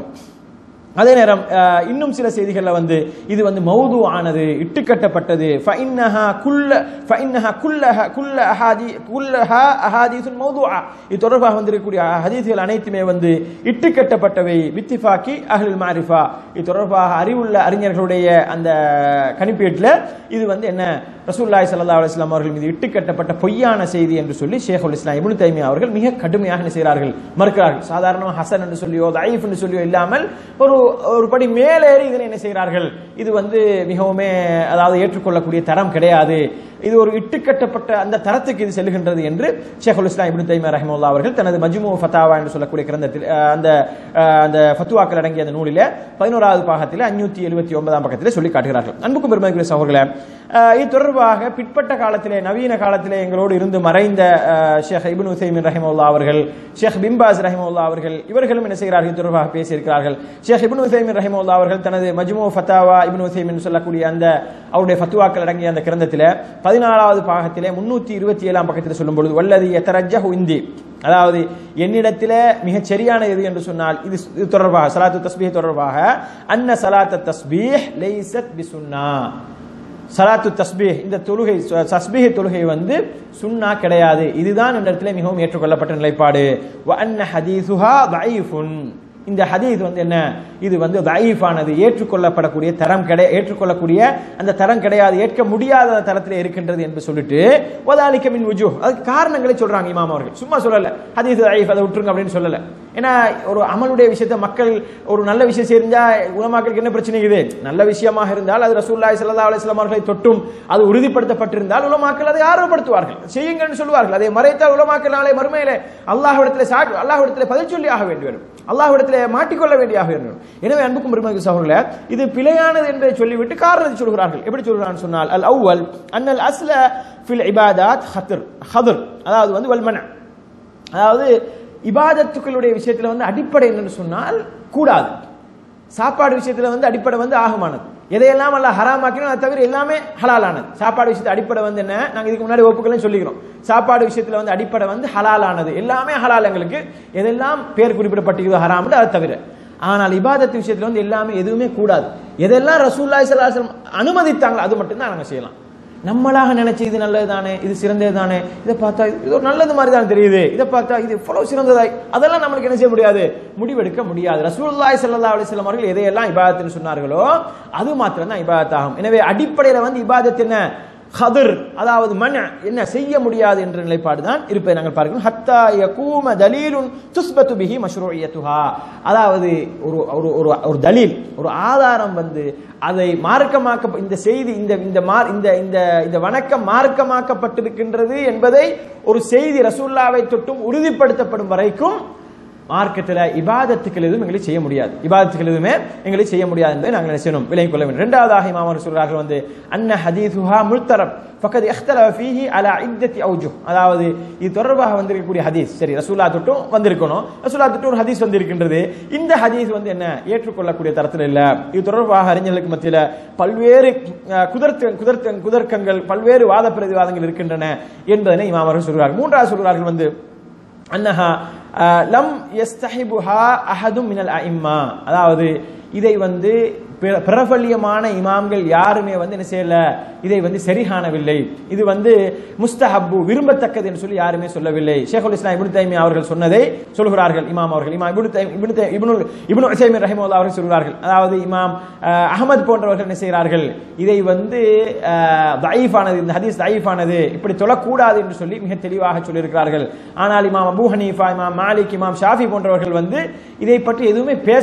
அதே நேரம் அஹ், இன்னும் சில செய்திகள்ல வந்து இது வந்து மௌது ஆனது இட்டுக்கட்டப்பட்டது ஃபஇன்னஹா குல்ல ஃபஇன்னஹா குல்லஹ குல்ல அஹாதி குல்லஹா அஹாதீசுன் மௌதுஆ இது தொடர்பாக வந்திருக்கக்கூடிய ஹதீஸ்கள் அனைத்துமே வந்து இட்டுக்கட்டப்பட்டவை பித்திஃபாக்கி அஹ்லுல் மாரிஃபா இது தொடர்பாக அறிவுள்ள அறிஞர்களுடைய அந்த கணிப்பீட்டில் இது வந்து என்ன ரசூலுல்லாஹி ஸல்லல்லாஹு அலைஹி வஸல்லம் அவர்கள் மீது இட்டுக்கட்டப்பட்ட பொய்யான செய்தி என்று சொல்லி ஷேகுல் இஸ்லாம் இப்னு தைமியா அவர்கள் மிக கடுமையாக என்ன செய்கிறார்கள் மறுக்கிறார்கள் சாதாரணமாக ஹசன் என்று சொல்லியோ தயீஃப் என்று சொல்லியோ இல்லாமல் ஒரு ஒரு படி மேலேறி இதனை என்ன செய்கிறார்கள் இது வந்து மிகவுமே அதாவது ஏற்றுக்கொள்ளக்கூடிய தரம் கிடையாது இது ஒரு இட்டுக்கட்டப்பட்ட அந்த தரத்துக்கு இது செல்லுகின்றது என்று ஷேகுல் இஸ்லாம் இப்னு தைமியா ரஹிமுல்லா அவர்கள் தனது மஜ்மு ஃபத்தாவா என்று சொல்லக்கூடிய கிரந்தத்தில் அஹ், அந்த அஹ், அந்த ஃபத்துவாக்கள் அடங்கிய அந்த நூலில் பதினோராவது பாகத்தில் அஞ்சூத்தி எழுபத்தி ஒன்பதாம் பக்கத்தில் சொல்லி காட்டுகிறார்கள் அன்புக்கும் பெருமைக்குரிய சகோதரர்களே அஹ், இது தொடர்பாக பிற்பட்ட காலத்திலே நவீன காலத்திலே எங்களோடு இருந்து மறைந்த அஹ், ஷேக் இப்னு உசைமின் ரஹிமுல்லா அவர்கள் ஷேக் பிம்பாஸ் ரஹிமுல்லா அவர்கள் இவர்களும் என்ன செய்கிறார்கள் இது தொடர்பாக பேசியிருக்கிறார்கள் ஷேக் இப்னு உசைமின் ரஹிமுல்லா அவர்கள் தனது மஜ்மு ஃபத்தாவா இப்னு உசைமின் சொல்லக்கூடிய அந்த அவருடைய ஃபத்துவாக்கள் அடங்கிய அந்த கிரந்தத்தில் பதினாலாவது பாகத்திலே முன்னூத்தி இருபத்தி ஏழாம் பக்கத்தில் சொல்லும் பொழுது வல்லது எத்தரஜஹு இந்தி அதாவது என்னிடத்திலே மிகச் சரியான எது என்று சொன்னால் இது இது தொடர்பாக சலாத்து தஸ்பீஹ் தொடர்பாக அன்ன சலாத்த தஸ்பீஹ் லைசத் பிசுன்னா சலாத்து தஸ்பீஹ் இந்த தொழுகை ச- தஸ்பீஹ் தொழுகை வந்து சுன்னா கிடையாது இதுதான் இந்த இடத்துல மிகவும் ஏற்றுக்கொள்ளப்பட்ட நிலைப்பாடு வ அன்ன ஹதீசுஹா தஈஃபுன் இந்த ஹதீஸ் வந்து என்ன இது வந்து தஈஃபானது ஏற்றுக்கொள்ளப்படக்கூடிய தரம் கிடை ஏற்றுக்கொள்ளக்கூடிய அந்த தரம் கிடையாது ஏற்க முடியாத தரத்தில் இருக்கின்றது என்று சொல்லிட்டு வதாலிக்க மின் உஜு அதுக்கு காரணங்களை சொல்றாங்க இமாம் அவர்கள் சும்மா சொல்லல ஹதீஸ் தஈஃப் அதை விட்டுருங்க அப்படின்னு சொல்லல ஏன்னா ஒரு அமலுடைய விஷயத்தை மக்கள் ஒரு நல்ல விஷயம் செஞ்சா உலமாக்களுக்கு என்ன பிரச்சனை இது நல்ல விஷயமாக இருந்தால் அது ரசூல்லாய் ஸல்லல்லாஹு அலைஹி வஸல்லம் அவர்களை தொட்டும் அது உறுதிப்படுத்தப்பட்டிருந்தால் உலமாக்கள் அதை ஆர்வப்படுத்துவார்கள் செய்யுங்கன்னு சொல்லுவார்கள் அதை மறைத்தால் உலமாக்கள் நாளை மறுமையிலே அல்லாஹ்விடத்திலே சாட்டு அல்லாஹ்விடத்திலே பதில் சொல்லி ஆக வேண்டி வரும் அல்லாஹ்விடத்திலே மாட்டிக்கொள்ள வேண்டியாக வேண்டும் எனவே அன்புக்கும் பெருமதிக்கு சகோதரர்களே இது பிழையானது என்பதை சொல்லிவிட்டு காரணத்தை சொல்கிறார்கள் எப்படி சொல்கிறான்னு சொன்னால் அல் அவ்வல் அன்னல் அஸ்ல ஃபில் இபாதாத் ஹத்ர் ஹதர் அதாவது வந்து வல்மன அதாவது இபாதத்துக்களுடைய விஷயத்துல வந்து அடிப்படை என்னன்னு சொன்னால் கூடாது சாப்பாடு விஷயத்துல வந்து அடிப்படை வந்து ஆகமானது எதையெல்லாம் அல்ல ஹராமாக்கணும் அது தவிர எல்லாமே ஹலாலானது சாப்பாடு விஷயத்துல அடிப்படை வந்து என்ன நாங்க இதுக்கு முன்னாடி ஒப்புக்களையும் சொல்லிக்கிறோம் சாப்பாடு விஷயத்துல வந்து அடிப்படை வந்து ஹலாலானது எல்லாமே ஹலால் எங்களுக்கு எதெல்லாம் பேர் குறிப்பிடப்பட்டிருக்கோ ஹராம் அது தவிர ஆனால் இபாதத்து விஷயத்துல வந்து எல்லாமே எதுவுமே கூடாது எதெல்லாம் ரசூல்லாய் ஸல்லல்லாஹு அலைஹி வஸல்லம் அனுமதித்தாங்களோ அது மட்டும்தான் நாங்க செய்யலாம் நம்மளாக நினைச்சு இது நல்லது தானே இது சிறந்தது தானே இதை பார்த்தா இது ஒரு நல்லது மாதிரி தான் தெரியுது இதை பார்த்தா இது இவ்வளவு சிறந்ததாய் அதெல்லாம் நம்மளுக்கு என்ன செய்ய முடியாது முடிவெடுக்க முடியாது ரசூலுல்லாஹி ஸல்லல்லாஹு அலைஹி வஸல்லம் அவர்கள் எதையெல்லாம் இபாதத்துன்னு சொன்னார்களோ அது மாத்திரம் தான் இபாதத் ஆகும் எனவே அடிப்படையில் வந்து இபாதத் என்ன ஹதர் அதாவது மன என்ன செய்ய முடியாது என்ற நிலைப்பாடு தான் இருப்பதை நாங்கள் பார்க்கிறோம் ஹத்தா யகூம தலீலுன் துஸ்பத்து பிஹி மஷ்ரூஇயத்துஹா அதாவது ஒரு ஒரு ஒரு ஒரு தலீல் ஒரு ஆதாரம் வந்து அதை மார்க்கமாக்க இந்த செய்தி இந்த இந்த மார் இந்த இந்த இந்த வணக்கம் மார்க்கமாக்கப்பட்டிருக்கின்றது என்பதை ஒரு செய்தி ரசூல்லாவை தொட்டும் உறுதிப்படுத்தப்படும் வரைக்கும் மார்க்கத்தில் இபாதத்துக்கள் எதுவும் எங்களை செய்ய முடியாது இபாதத்துக்கள் எதுவுமே எங்களை செய்ய முடியாது என்பதை நாங்கள் என்ன செய்யணும் விலகிக் கொள்ள வேண்டும் இரண்டாவதாக இமாமர் சொல்றார்கள் வந்து அன்ன ஹதீதுஹா முல்தரப் ஃபக்கத் இஹ்தலவ ஃபீஹி அலா இத்தத்தி அவுஜு அதாவது இது தொடர்பாக வந்திருக்கக்கூடிய ஹதீஸ் சரி ரசூலா தொட்டும் வந்திருக்கணும் ரசூலா தொட்டும் ஒரு ஹதீஸ் வந்திருக்கின்றது இந்த ஹதீஸ் வந்து என்ன ஏற்றுக்கொள்ளக்கூடிய தரத்தில் இல்ல இது தொடர்பாக அறிஞர்களுக்கு மத்தியில் பல்வேறு அஹ், குதர்க்க குதர்க்க குதர்க்கங்கள் பல்வேறு வாத பிரதிவாதங்கள் இருக்கின்றன என்பதனை இமாமர்கள் சொல்கிறார்கள் மூன்றாவது சொல்கிறார்கள் வந்து அன்னஹா அஹ், லம் யஸ்தஹிபுஹா அஹதும் மினல் அஇம்மா அதாவது இதை வந்து பிர- பிரபல்யமான இமாம்கள் யாருமே வந்து என்ன செய்யல இதை வந்து சரி காணவில்லை இது வந்து முஸ்தஹப்பு விரும்பத்தக்கது என்று சொல்லி யாருமே சொல்லவில்லை ஷேகுல் இஸ்லாம் இப்னு தைமியா அவர்கள் சொன்னதை சொல்கிறார்கள் இமாம் அவர்கள் இமாம் இப்னு தை இப்னு தை இப்னு இப்னு உசைமின் ரஹிமவுல்லா அவர்கள் சொல்கிறார்கள் அதாவது இமாம் அஹ், அஹமத் போன்றவர்கள் என்ன செய்கிறார்கள் இதை வந்து அஹ், தயீஃபானது இந்த ஹதீஸ் தயீஃபானது இப்படி தொழக்கூடாது என்று சொல்லி மிக தெளிவாக சொல்லியிருக்கிறார்கள் ஆனால் இமாம் அபூ ஹனீஃபா இமாம் மாலிக் இமாம் ஷாஃபி போன்றவர்கள் வந்து இதை பற்றி எதுவுமே பேசல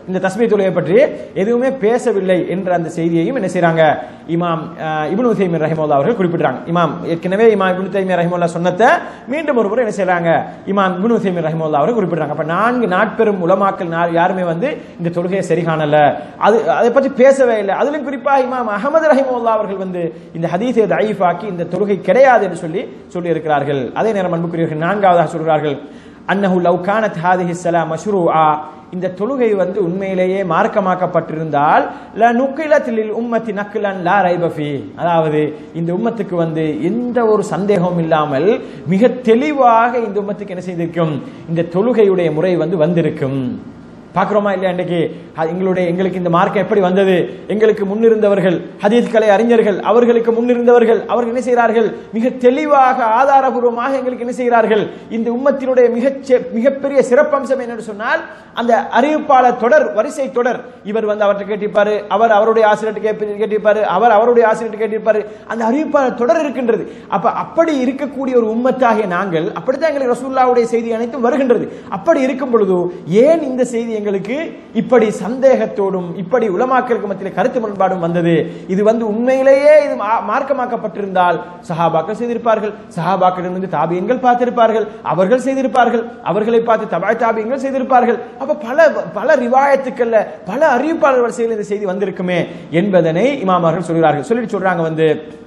இந்த தஸ்மீ தொழுகை பற்றி எதுவுமே பேசவில்லை என்ற அந்த செய்தியையும் என்ன செய்றாங்க இமாம் அஹ், இப்னு உசைமின் ரஹிமுல்லா அவர்கள் குறிப்பிடுறாங்க இமாம் ஏற்கனவே இமாம் இப்னு தைமியா ரஹிமுல்லா சொன்னதை மீண்டும் ஒரு முறை என்ன செய்றாங்க இமாம் இப்னு உசைமின் ரஹிமுல்லா அவர்கள் குறிப்பிடுறாங்க அப்ப நான்கு நாட்பெரும் உலமாக்கள் நா- யாருமே வந்து இந்த தொழுகையை சரி காணல அது அதை பற்றி பேசவே இல்லை அதிலும் குறிப்பாக இமாம் அகமது ரஹிமுல்லா அவர்கள் வந்து இந்த ஹதீஸை தயீஃபாக்கி இந்த தொழுகை கிடையாது என்று சொல்லி சொல்லி இருக்கிறார்கள் அதே நேரம் அன்புக்குரியவர்கள் நான்காவதாக சொல்கிறார்கள் அன்னஹு லவ் கானத் ஹாதிஹி ஸலா மஷ்ரூஆ இந்த தொழுகை வந்து உண்மையிலேயே மார்க்கமாக்கப்பட்டிருந்தால் ல நுக்கிலத்தில் உம்மத்தி நக்குலன் லா ரைபஃபி அதாவது இந்த உம்மத்துக்கு வந்து எந்த ஒரு சந்தேகமும் இல்லாமல் மிக தெளிவாக இந்த உம்மத்துக்கு என்ன செய்திருக்கும் இந்த தொழுகையுடைய முறை வந்து வந்திருக்கும் பார்க்குறோமா இல்லையா இன்றைக்கு அ- எங்களுடைய எங்களுக்கு இந்த மார்க்கம் எப்படி வந்தது எங்களுக்கு முன்னிருந்தவர்கள் ஹதீஸ் கலை அறிஞர்கள் அவர்களுக்கு முன்னிருந்தவர்கள் அவர்கள் என்ன செய்கிறார்கள் மிக தெளிவாக ஆதாரபூர்வமாக எங்களுக்கு என்ன செய்கிறார்கள் இந்த உம்மத்தினுடைய மிகச் செ- மிகப்பெரிய சிறப்பம்சம் என்னன்னு சொன்னால் அந்த அறிவிப்பாளர் தொடர் வரிசை தொடர் இவர் வந்து அவர்கிட்ட கேட்டிருப்பாரு அவர் அவருடைய ஆசிரியர்கிட்ட கேட்ப- கேட்டிருப்பாரு அவர் அவருடைய ஆசிரியர்கிட்ட கேட்டிருப்பாரு அந்த அறிவிப்பாளர் தொடர் இருக்கின்றது அப்ப அப்படி இருக்கக்கூடிய ஒரு உம்மத்தாகிய நாங்கள் அப்படித்தான் எங்களுக்கு ரசூல்லாவுடைய செய்தி அனைத்தும் வருகின்றது அப்படி இருக்கும் பொழுது ஏன் இந்த செய்தி எங்களுக்கு இப்படி சந்தேகத்தோடும் இப்படி உலமாக்களுக்கு மத்தியில் கருத்து முரண்பாடும் வந்தது இது வந்து உண்மையிலேயே இது மா- மார்க்கமாக்கப்பட்டிருந்தால் சஹாபாக்கள் செய்திருப்பார்கள் சஹாபாக்களிடம் வந்து தாபியங்கள் பார்த்திருப்பார்கள் அவர்கள் செய்திருப்பார்கள் அவர்களை பார்த்து தபாய் தாபியங்கள் செய்திருப்பார்கள் அப்ப பல பல ரிவாயத்துக்கள்ல பல அறிவிப்பாளர் வரிசையில் இந்த செய்தி வந்திருக்குமே என்பதனை இமாமர்கள் சொல்கிறார்கள் சொல்லிட்டு சொல்றாங்க வந்து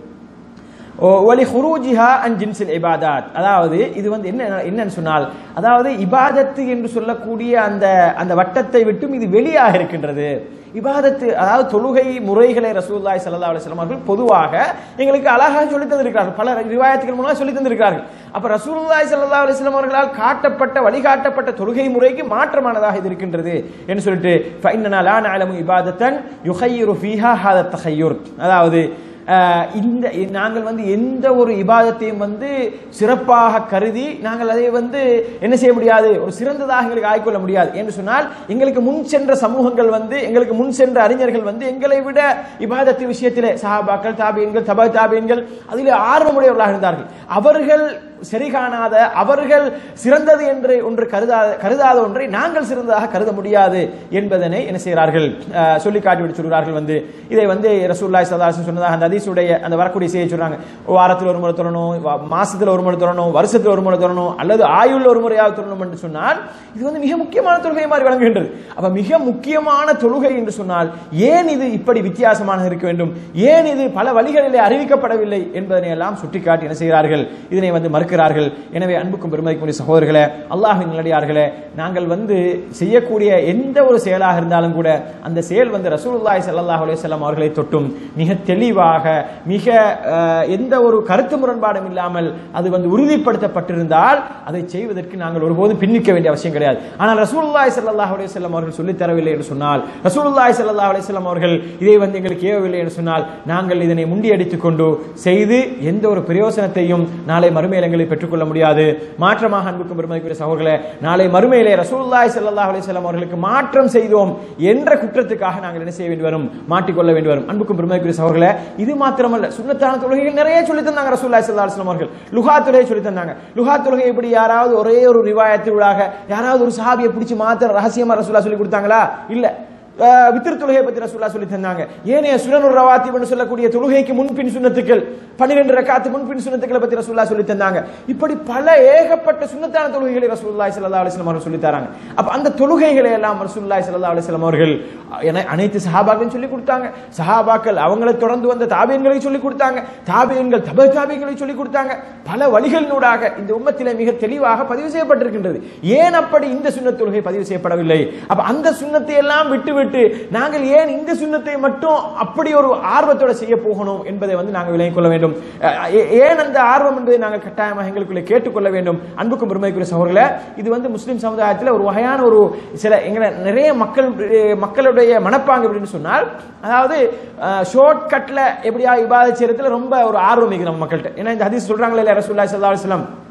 ஒலி ஹுரூஜிஹா அன் ஜின்சில் இபாதாத் அதாவது இது வந்து என்ன என்னன்னு சொன்னால் அதாவது இபாதத்து என்று சொல்லக்கூடிய அந்த அந்த வட்டத்தை விட்டும் இது வெளியாக இருக்கின்றது இபாதத்து அதாவது தொழுகை முறைகளை ரசூலுல்லாஹி ஸல்லல்லாஹு அலைஹி வஸல்லம் அவர்கள் பொதுவாக எங்களுக்கு அழகாக சொல்லி தந்திருக்கிறார்கள் பல ரிவாயத்துகள் மூலம் சொல்லி தந்திருக்கிறார்கள் அப்ப ரசூலுல்லாஹி ஸல்லல்லாஹு அலைஹி வஸல்லம் அவர்களால் காட்டப்பட்ட வழிகாட்டப்பட்ட தொழுகை முறைக்கு மாற்றமானதாக இது இருக்கின்றது என்று சொல்லிட்டு ஃபைன்னனா லா நஅலமு இபாதத்தன் யுஹய்யிரு ஃபீஹா ஹாதா தஹய்யுர் அதாவது அஹ், இந்த நாங்கள் வந்து எந்த ஒரு இபாதத்தையும் வந்து சிறப்பாக கருதி நாங்கள் அதை வந்து என்ன செய்ய முடியாது ஒரு சிறந்ததாக எங்களுக்கு ஆய்க்கொள்ள முடியாது என்று சொன்னால் எங்களுக்கு முன் சென்ற சமூகங்கள் வந்து எங்களுக்கு முன் சென்ற அறிஞர்கள் வந்து எங்களை விட இபாதத்து விஷயத்திலே சஹாபாக்கள் தாபியன்கள் தபா தாபியன்கள் அதிலே ஆர்வமுடையவர்களாக இருந்தார்கள் அவர்கள் சரி காணாத அவர்கள் சிறந்தது என்று ஒன்று கருதாத கருதாத ஒன்றை நாங்கள் சிறந்ததாக கருத முடியாது என்பதனை என்ன செய்கிறார்கள் அஹ், சொல்லி காட்டிவிட்டு சொல்கிறார்கள் வந்து இதை வந்து ரசூல்லாய் சதாசன் சொன்னதாக அந்த ஹதீஸுடைய அந்த வரக்கூடிய செய்தி சொல்றாங்க வாரத்தில் ஒரு முறை தொடரணும் வா- மாசத்துல ஒரு முறை தொடரணும் வருஷத்துல ஒரு முறை தொடரணும் அல்லது ஆயுள்ல ஒரு முறையாவது தொடரணும் என்று சொன்னால் இது வந்து மிக முக்கியமான தொழுகை மாதிரி வழங்குகின்றது அப்ப மிக முக்கியமான தொழுகை என்று சொன்னால் ஏன் இது இப்படி வித்தியாசமாக இருக்க வேண்டும் ஏன் இது பல வழிகளிலே அறிவிக்கப்படவில்லை என்பதனை எல்லாம் சுட்டிக்காட்டி என்ன செய்கிறார்கள் இதனை வந்து மறுக்கிறார்கள் எனவே அன்புக்கும் பெருமதிக்குரிய சகோதரர்களே அல்லாஹின் நல்லடியார்களே நாங்கள் வந்து செய்யக்கூடிய எந்த ஒரு செயலாக இருந்தாலும் கூட அந்த செயல் வந்து ரசூலுல்லாஹி ஸல்லல்லாஹு அலைஹி வஸல்லம் அவர்களை தொட்டும் மிக தெளிவாக மிக அஹ், எந்த ஒரு கருத்து முரண்பாடும் இல்லாமல் அது வந்து உறுதிப்படுத்தப்பட்டிருந்தால் அதை செய்வதற்கு நாங்கள் ஒருபோதும் பின்னிக்க வேண்டிய அவசியம் கிடையாது ஆனால் ரசூலுல்லாஹி ஸல்லல்லாஹு அலைஹி வஸல்லம் அவர்கள் சொல்லித் தரவில்லை என்று சொன்னால் ரசூலுல்லாஹி ஸல்லல்லாஹு அலைஹி வஸல்லம் அவர்கள் இதை வந்து எங்களுக்கு ஏவவில்லை என்று சொன்னால் நாங்கள் இதனை முண்டியடித்துக் கொண்டு செய்து எந்த ஒரு பிரயோசனத்தையும் நாளை மறுமையில் எங்களை பெற்றுக்கொள்ள முடியாது மாற்றமாக அன்புக்கும் பெருமதிக்குரிய சகோதரர்களே நாளை மறுமையிலே ரசூலுல்லாஹி ஸல்லல்லாஹு அலைஹி வஸல்லம் அவர்களுக்கு மாற்றம் செய்தோம் என்ற குற்றத்துக்காக நாங்கள் என்ன செய்ய வேண்டி வரும் மாட்டிக்கொள்ள வேண்டி வரும் அன்புக்கும் பெருமதிக்குரிய சகோதரர்களே இது மாத்திரமல்ல சுன்னத்தான தொழுகைகள் நிறைய சொல்லி தந்தாங்க ரசூலுல்லாஹி ஸல்லல்லாஹு அலைஹி வஸல்லம் அவர்கள் லுஹா தொழுகை சொல்லி தந்தாங்க லுஹா தொழுகை இப்படி யாராவது ஒரே ஒரு ரிவாயத்திற்காக யாராவது ஒரு சஹாபியை பிடிச்சு மாத்திர ரகசியமா ரசூலுல்லாஹ் சொல்லி கொடுத்தாங்களா இல்ல அஹ் வித்திர் தொழுகை பத்தி ரசூல்லா சொல்லி தந்தாங்க ஏனைய சுனனுர் ரவாத்திப்னு சொல்லக்கூடிய தொழுகைக்கு முன்பின் சுன்னத்துக்கள் பன்னிரெண்டு ரக்காத்து முன்பின் சுன்னத்துக்களை பத்தி ரசூல்லா சொல்லி தந்தாங்க இப்படி பல ஏகப்பட்ட சுன்னத்தான தொழுகைகளை ரசூலுல்லாஹி ஸல்லல்லாஹு அலைஹி வஸல்லம் அவர்கள் சொல்லி தராங்க அப்ப அந்த தொழுகைகளை எல்லாம் ரசூலுல்லாஹி ஸல்லல்லாஹு அலைஹி வஸல்லம் அவர்கள் என- அனைத்து சஹாபாக்களும் சொல்லி கொடுத்தாங்க சஹாபாக்கள் அவங்களை தொடர்ந்து வந்த தாபியன்களை சொல்லி கொடுத்தாங்க தாபியன்கள் தப தாபியங்களை சொல்லி கொடுத்தாங்க பல வழிகளினூடாக இந்த உம்மத்திலே மிக தெளிவாக பதிவு செய்யப்பட்டிருக்கின்றது ஏன் அப்படி இந்த சுன்னத் தொழுகை பதிவு செய்யப்படவில்லை அப்ப அந்த சுன்னத்தை எல்லாம் விட்டுவிட்டு நாங்கள் ஏன் இந்த சுன்னத்தை மட்டும் அப்படி ஒரு ஆர்வத்தோட செய்ய போகணும் என்பதை வந்து நாங்கள் விளங்கிக் கொள்ள வேண்டும் அஹ் ஏ- ஏன் அந்த ஆர்வம் என்பதை நாங்கள் கட்டாயமாக எங்களுக்குள்ளே கேட்டுக்கொள்ள வேண்டும் அன்புக்கும் பெருமைக்குரிய சகோதரர்களே இது வந்து முஸ்லிம் சமுதாயத்தில் ஒரு வகையான ஒரு சில எங்களை நிறைய மக்கள் அஹ் மக்களுடைய மனப்பாங்கு அப்படின்னு சொன்னால் அதாவது ஷார்ட் கட்ல எப்படியா இபாத செய்யறதுல ரொம்ப ஒரு ஆர்வம் இருக்குது நம்ம மக்கள்கிட்ட ஏன்னா இந்த ஹதீஸ் சொல்றாங்களே இல்லையா ரசூலுல்லாஹி ஸல்லல்லாஹு அலைஹி வஸல்லம்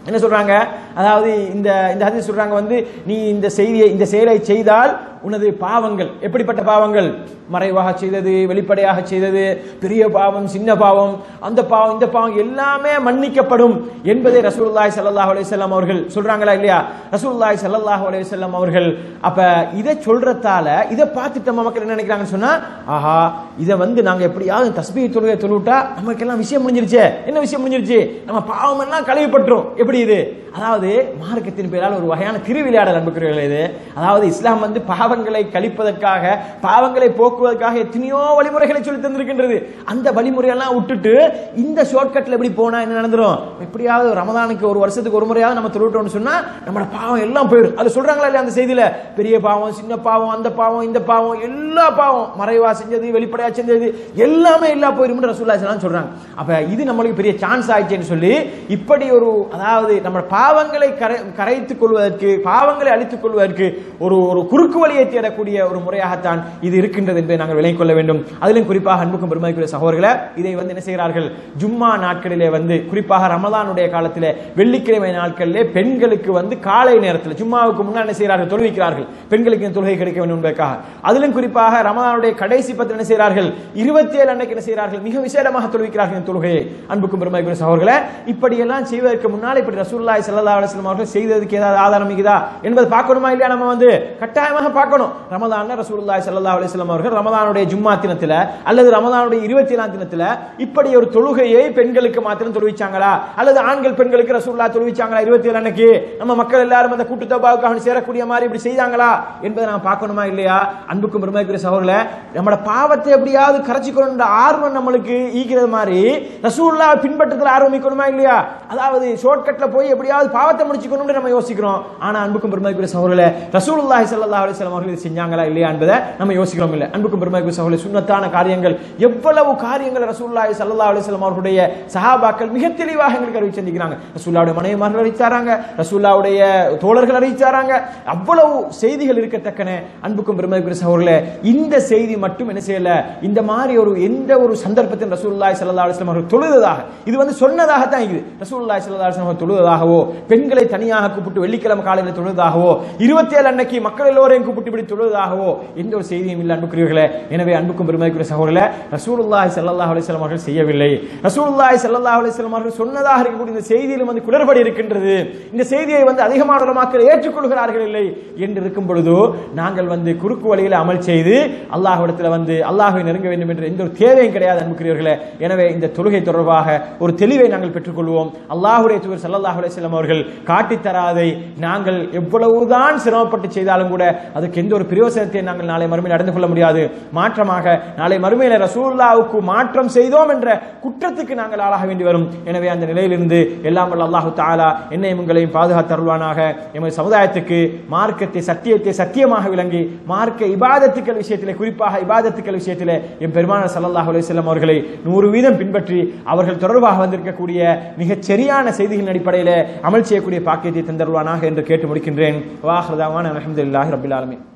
என்ன சொல்றாங்க அதாவது இந்த இந்த ஹதீஸ் சொல்றாங்க வந்து நீ இந்த செய்தியை இந்த செயலை செய்தால் உனது பாவங்கள் எப்படிப்பட்ட பாவங்கள் மறைவாக செய்தது வெளிப்படையாக செய்தது பெரிய பாவம் சின்ன பாவம் அந்த பாவம் இந்த பாவம் எல்லாமே மன்னிக்கப்படும் என்பதை ரசூலுல்லாஹி ஸல்லல்லாஹு அலைஹி வஸல்லம் அவர்கள் சொல்றாங்களா இல்லையா ரசூலுல்லாஹி ஸல்லல்லாஹு அலைஹி வஸல்லம் அவர்கள் அப்ப இதை சொல்றதால இதை பார்த்துட்டு நம்ம மக்கள் என்ன நினைக்கிறாங்கன்னு சொன்னா ஆஹா இதை வந்து நாங்க எப்படியாவது தஸ்பீஹ் தொழுகை தொழுவிட்டா நமக்கெல்லாம் விஷயம் முடிஞ்சிருச்சே என்ன விஷயம் முடிஞ்சிருச்சு நம்ம பாவம் எல்லாம் கழுவிப்பட்டுரும் எப்படி இது அதாவது மார்க்கத்தின் பேரால் ஒரு வகையான திருவிளையாடல் அன்புக்குரியவர்கள் இது அதாவது இஸ்லாம் வந்து பாவங்களை கழிப்பதற்காக பாவங்களை போக்குவதற்காக எத்தனையோ வழிமுறைகளை சொல்லி தந்திருக்கின்றது அந்த வழிமுறையெல்லாம் விட்டுட்டு இந்த ஷார்ட்கட்ல எப்படி போனா என்ன நடந்துரும் எப்படியாவது ரமதானுக்கு ஒரு வருஷத்துக்கு ஒரு முறையாவது நம்ம தொழுட்டோம்னு சொன்னா நம்மளோட பாவம் எல்லாம் போயிடும் அது சொல்றாங்களா இல்லையா அந்த செய்தியில பெரிய பாவம் சின்ன பாவம் அந்த பாவம் இந்த பாவம் எல்லா பாவம் மறைவா செஞ்சது வெளிப்படையா செஞ்சது எல்லாமே எல்லா போயிடும் ரசூல்லா ஸல்லல்லாஹு அலைஹி சொல்றாங்க அப்ப இது நம்மளுக்கு பெரிய சான்ஸ் ஆயிடுச்சுன்னு சொல்லி இப்படி ஒரு அதாவது நம்ம பாவங்களை கரை கரைத்துக் கொள்வதற்கு பாவங்களை அழித்துக் கொள்வதற்கு ஒரு ஒரு குறுக்கு வழியை தேடக்கூடிய ஒரு முறையாகத்தான் இது இருக்கின்றது என்பதை நாங்கள் விளங்கிக் கொள்ள வேண்டும் அதிலும் குறிப்பாக அன்புக்கும் பெருமதிக்குரிய சகோதரர்களை இதை வந்து என்ன செய்கிறார்கள் ஜும்மா நாட்களிலே வந்து குறிப்பாக ரமலானுடைய காலத்திலே வெள்ளிக்கிழமை நாட்களிலே பெண்களுக்கு வந்து காலை நேரத்தில் ஜும்மாவுக்கு முன்னால் என்ன செய்கிறார்கள் தொழுவிக்கிறார்கள் பெண்களுக்கு இந்த தொழுகை கிடைக்க வேண்டும் என்பதற்காக அதிலும் குறிப்பாக ரமலானுடைய கடைசி பத்தில் என்ன செய்கிறார்கள் இருபத்தி ஏழு அன்னைக்கு என்ன செய்கிறார்கள் மிக விசேடமாக தொழுவிக்கிறார்கள் இந்த தொழுகையை அன்புக்கும் பெருமதிக்குரிய சகோதரர்களை இப்படியெல்லாம் செய்வதற்கு முன்னால் இப்படி ரசூலுல்லாஹி ஸல்லல்லாஹு அலைஹி வஸல்லம் அவர்கள் செய்ததுக்கு ஏதாவது ஆதாரம் இருக்குதா என்பது பார்க்கணுமா இல்லையா நம்ம வந்து கட்டாயமாக பார்க்கணும் ரமதான் ரசூலுல்லாஹி ஸல்லல்லாஹு அலைஹி வஸல்லம் அவர்கள் ரமதானுடைய ஜும்மா தினத்துல அல்லது ரமதானுடைய இருபத்தி ஏழாம் தினத்துல இப்படி ஒரு தொழுகையை பெண்களுக்கு மாத்திரம் தொழுவிச்சாங்களா அல்லது ஆண்கள் பெண்களுக்கு ரசூலுல்லாஹ் தொழுவிச்சாங்களா இருபத்தி ஏழு அன்னைக்கு நம்ம மக்கள் எல்லாரும் அந்த கூட்டு தபாவுக்காக சேரக்கூடிய மாதிரி இப்படி செய்தாங்களா என்பதை நான் பார்க்கணுமா இல்லையா அன்புக்கும் பெருமைக்குரிய சகோதரர்களே நம்மளோட பாவத்தை எப்படியாவது கரைச்சிக்கணும்ன்ற ஆர்வம் நம்மளுக்கு ஈக்கிறது மாதிரி ரசூல்லா பின்பற்றத்தில் ஆரம்பிக்கணுமா இல்லையா அதாவது ஷார்ட்கட்ல போய் எப்படியாவது பாவத்தை முடிச்சுக்கணும்னு நம்ம யோசிக்கிறோம் ஆனா அன்புக்கும் பெருமைக்குரிய சகோதரர்களே ரசூலுல்லாஹி ஸல்லல்லாஹு அலைஹி வஸல்லம் அவர்கள் இதை செஞ்சாங்களா இல்லையா என்பதை நம்ம யோசிக்கிறோம் இல்ல அன்புக்கும் பெருமைக்குரிய சகோதரர்களே சுன்னத்தான காரியங்கள் எவ்வளவு காரியங்கள் ரசூலுல்லாஹி ஸல்லல்லாஹு அலைஹி வஸல்லம் அவர்களுடைய சஹாபாக்கள் மிக தெளிவாக எங்களுக்கு அறிவிச்சிருக்கிறாங்க ரசூல்லாவுடைய மனைவிமார்கள் அறிவிச்சாராங்க ரசூல்லாவுடைய தோழர்கள் அறிவிச்சாராங்க அவ்வளவு செய்திகள் இருக்கத்தக்கன அன்புக்கும் பெருமைக்குரிய சகோதரர்களே இந்த செய்தி மட்டும் என்ன செய்யல இந்த மாதிரி ஒரு எந்த ஒரு சந்தர்ப்பத்தில் ரசூலுல்லாஹி ஸல்லல்லாஹு அலைஹி வஸல்லம் அவர்கள் தொழுததாக இது வந்து சொன்னதாக தான் இது ரசூலுல்லாஹி ஸல்லல்லாஹு அலைஹி வஸல்லம் தொழுததாகவோ பெண்களை தனியாக கூப்பிட்டு வெள்ளிக்கிழமை காலையில் தொழுததாகவோ இருபத்தி ஏழு அன்னைக்கு மக்கள் எல்லோரையும் கூப்பிட்டு இப்படி தொழுவதாகவோ எந்த ஒரு செய்தியும் இல்லை அன்புக்குரியவர்களே எனவே அன்புக்கும் பெருமைக்குரிய சகோதரர்களே ரசூலுல்லாஹி ஸல்லல்லாஹு அலைஹி வஸல்லம் அவர்கள் செய்யவில்லை ரசூலுல்லாஹி ஸல்லல்லாஹு அலைஹி வஸல்லம் அவர்கள் சொன்னதாக இருக்கக்கூடிய இந்த செய்தியிலும் வந்து குளறுபடி இருக்கின்றது இந்த செய்தியை வந்து அதிகமான மக்கள் ஏற்றுக்கொள்கிறார்கள் இல்லை என்று இருக்கும் பொழுது நாங்கள் வந்து குறுக்கு வழியில் அமல் செய்து அல்லாஹ்விடத்தில் வந்து அல்லாஹ்வை நெருங்க வேண்டும் என்ற எந்த ஒரு தேவையும் கிடையாது அன்புக்குரியவர்களே எனவே இந்த தொழுகை தொடர்பாக ஒரு தெளிவை நாங்கள் பெற்றுக்கொள்வோம் அல்லாஹ்வுடைய தூதர் ஸல்லல்லாஹு அலைஹி வஸல்லம் அவர்கள் காட்டித் தராதை நாங்கள் எவ்வளவுதான் சிரமப்பட்டு செய்தாலும் கூட அதுக்கு எந்த ஒரு பிரயோசனத்தை நாங்கள் நாளை மறுமையில் அடைந்து கொள்ள முடியாது மாற்றமாக நாளை மறுமையில ரசூலுல்லாவுக்கு மாற்றம் செய்தோம் என்ற குற்றத்துக்கு நாங்கள் ஆளாக வேண்டி வரும் எனவே அந்த நிலையிலிருந்து எல்லாம் வல்ல அல்லாஹு தாலா என்னையும் உங்களையும் பாதுகாத்தருள்வானாக எமது சமுதாயத்துக்கு மார்க்கத்தை சத்தியத்தை சத்தியமாக விளங்கி மார்க்க இபாதத்துக்கள் விஷயத்திலே குறிப்பாக இபாதத்துக்கள் விஷயத்திலே என் பெருமானார் ஸல்லல்லாஹு அலைஹி வஸல்லம் அவர்களை நூறு வீதம் பின்பற்றி அவர்கள் தொடர்பாக வந்திருக்கக்கூடிய மிகச் சரியான செய்திகளின் அடிப்படையில் அமல் செய்யக்கூடிய பாக்கியத்தை தந்தருள்வானாக என்று கேட்டு முடிக்கின்றேன் வாஹ்ரதாவான் அலமதுல்லாஹி ரபில் ஆலமீன்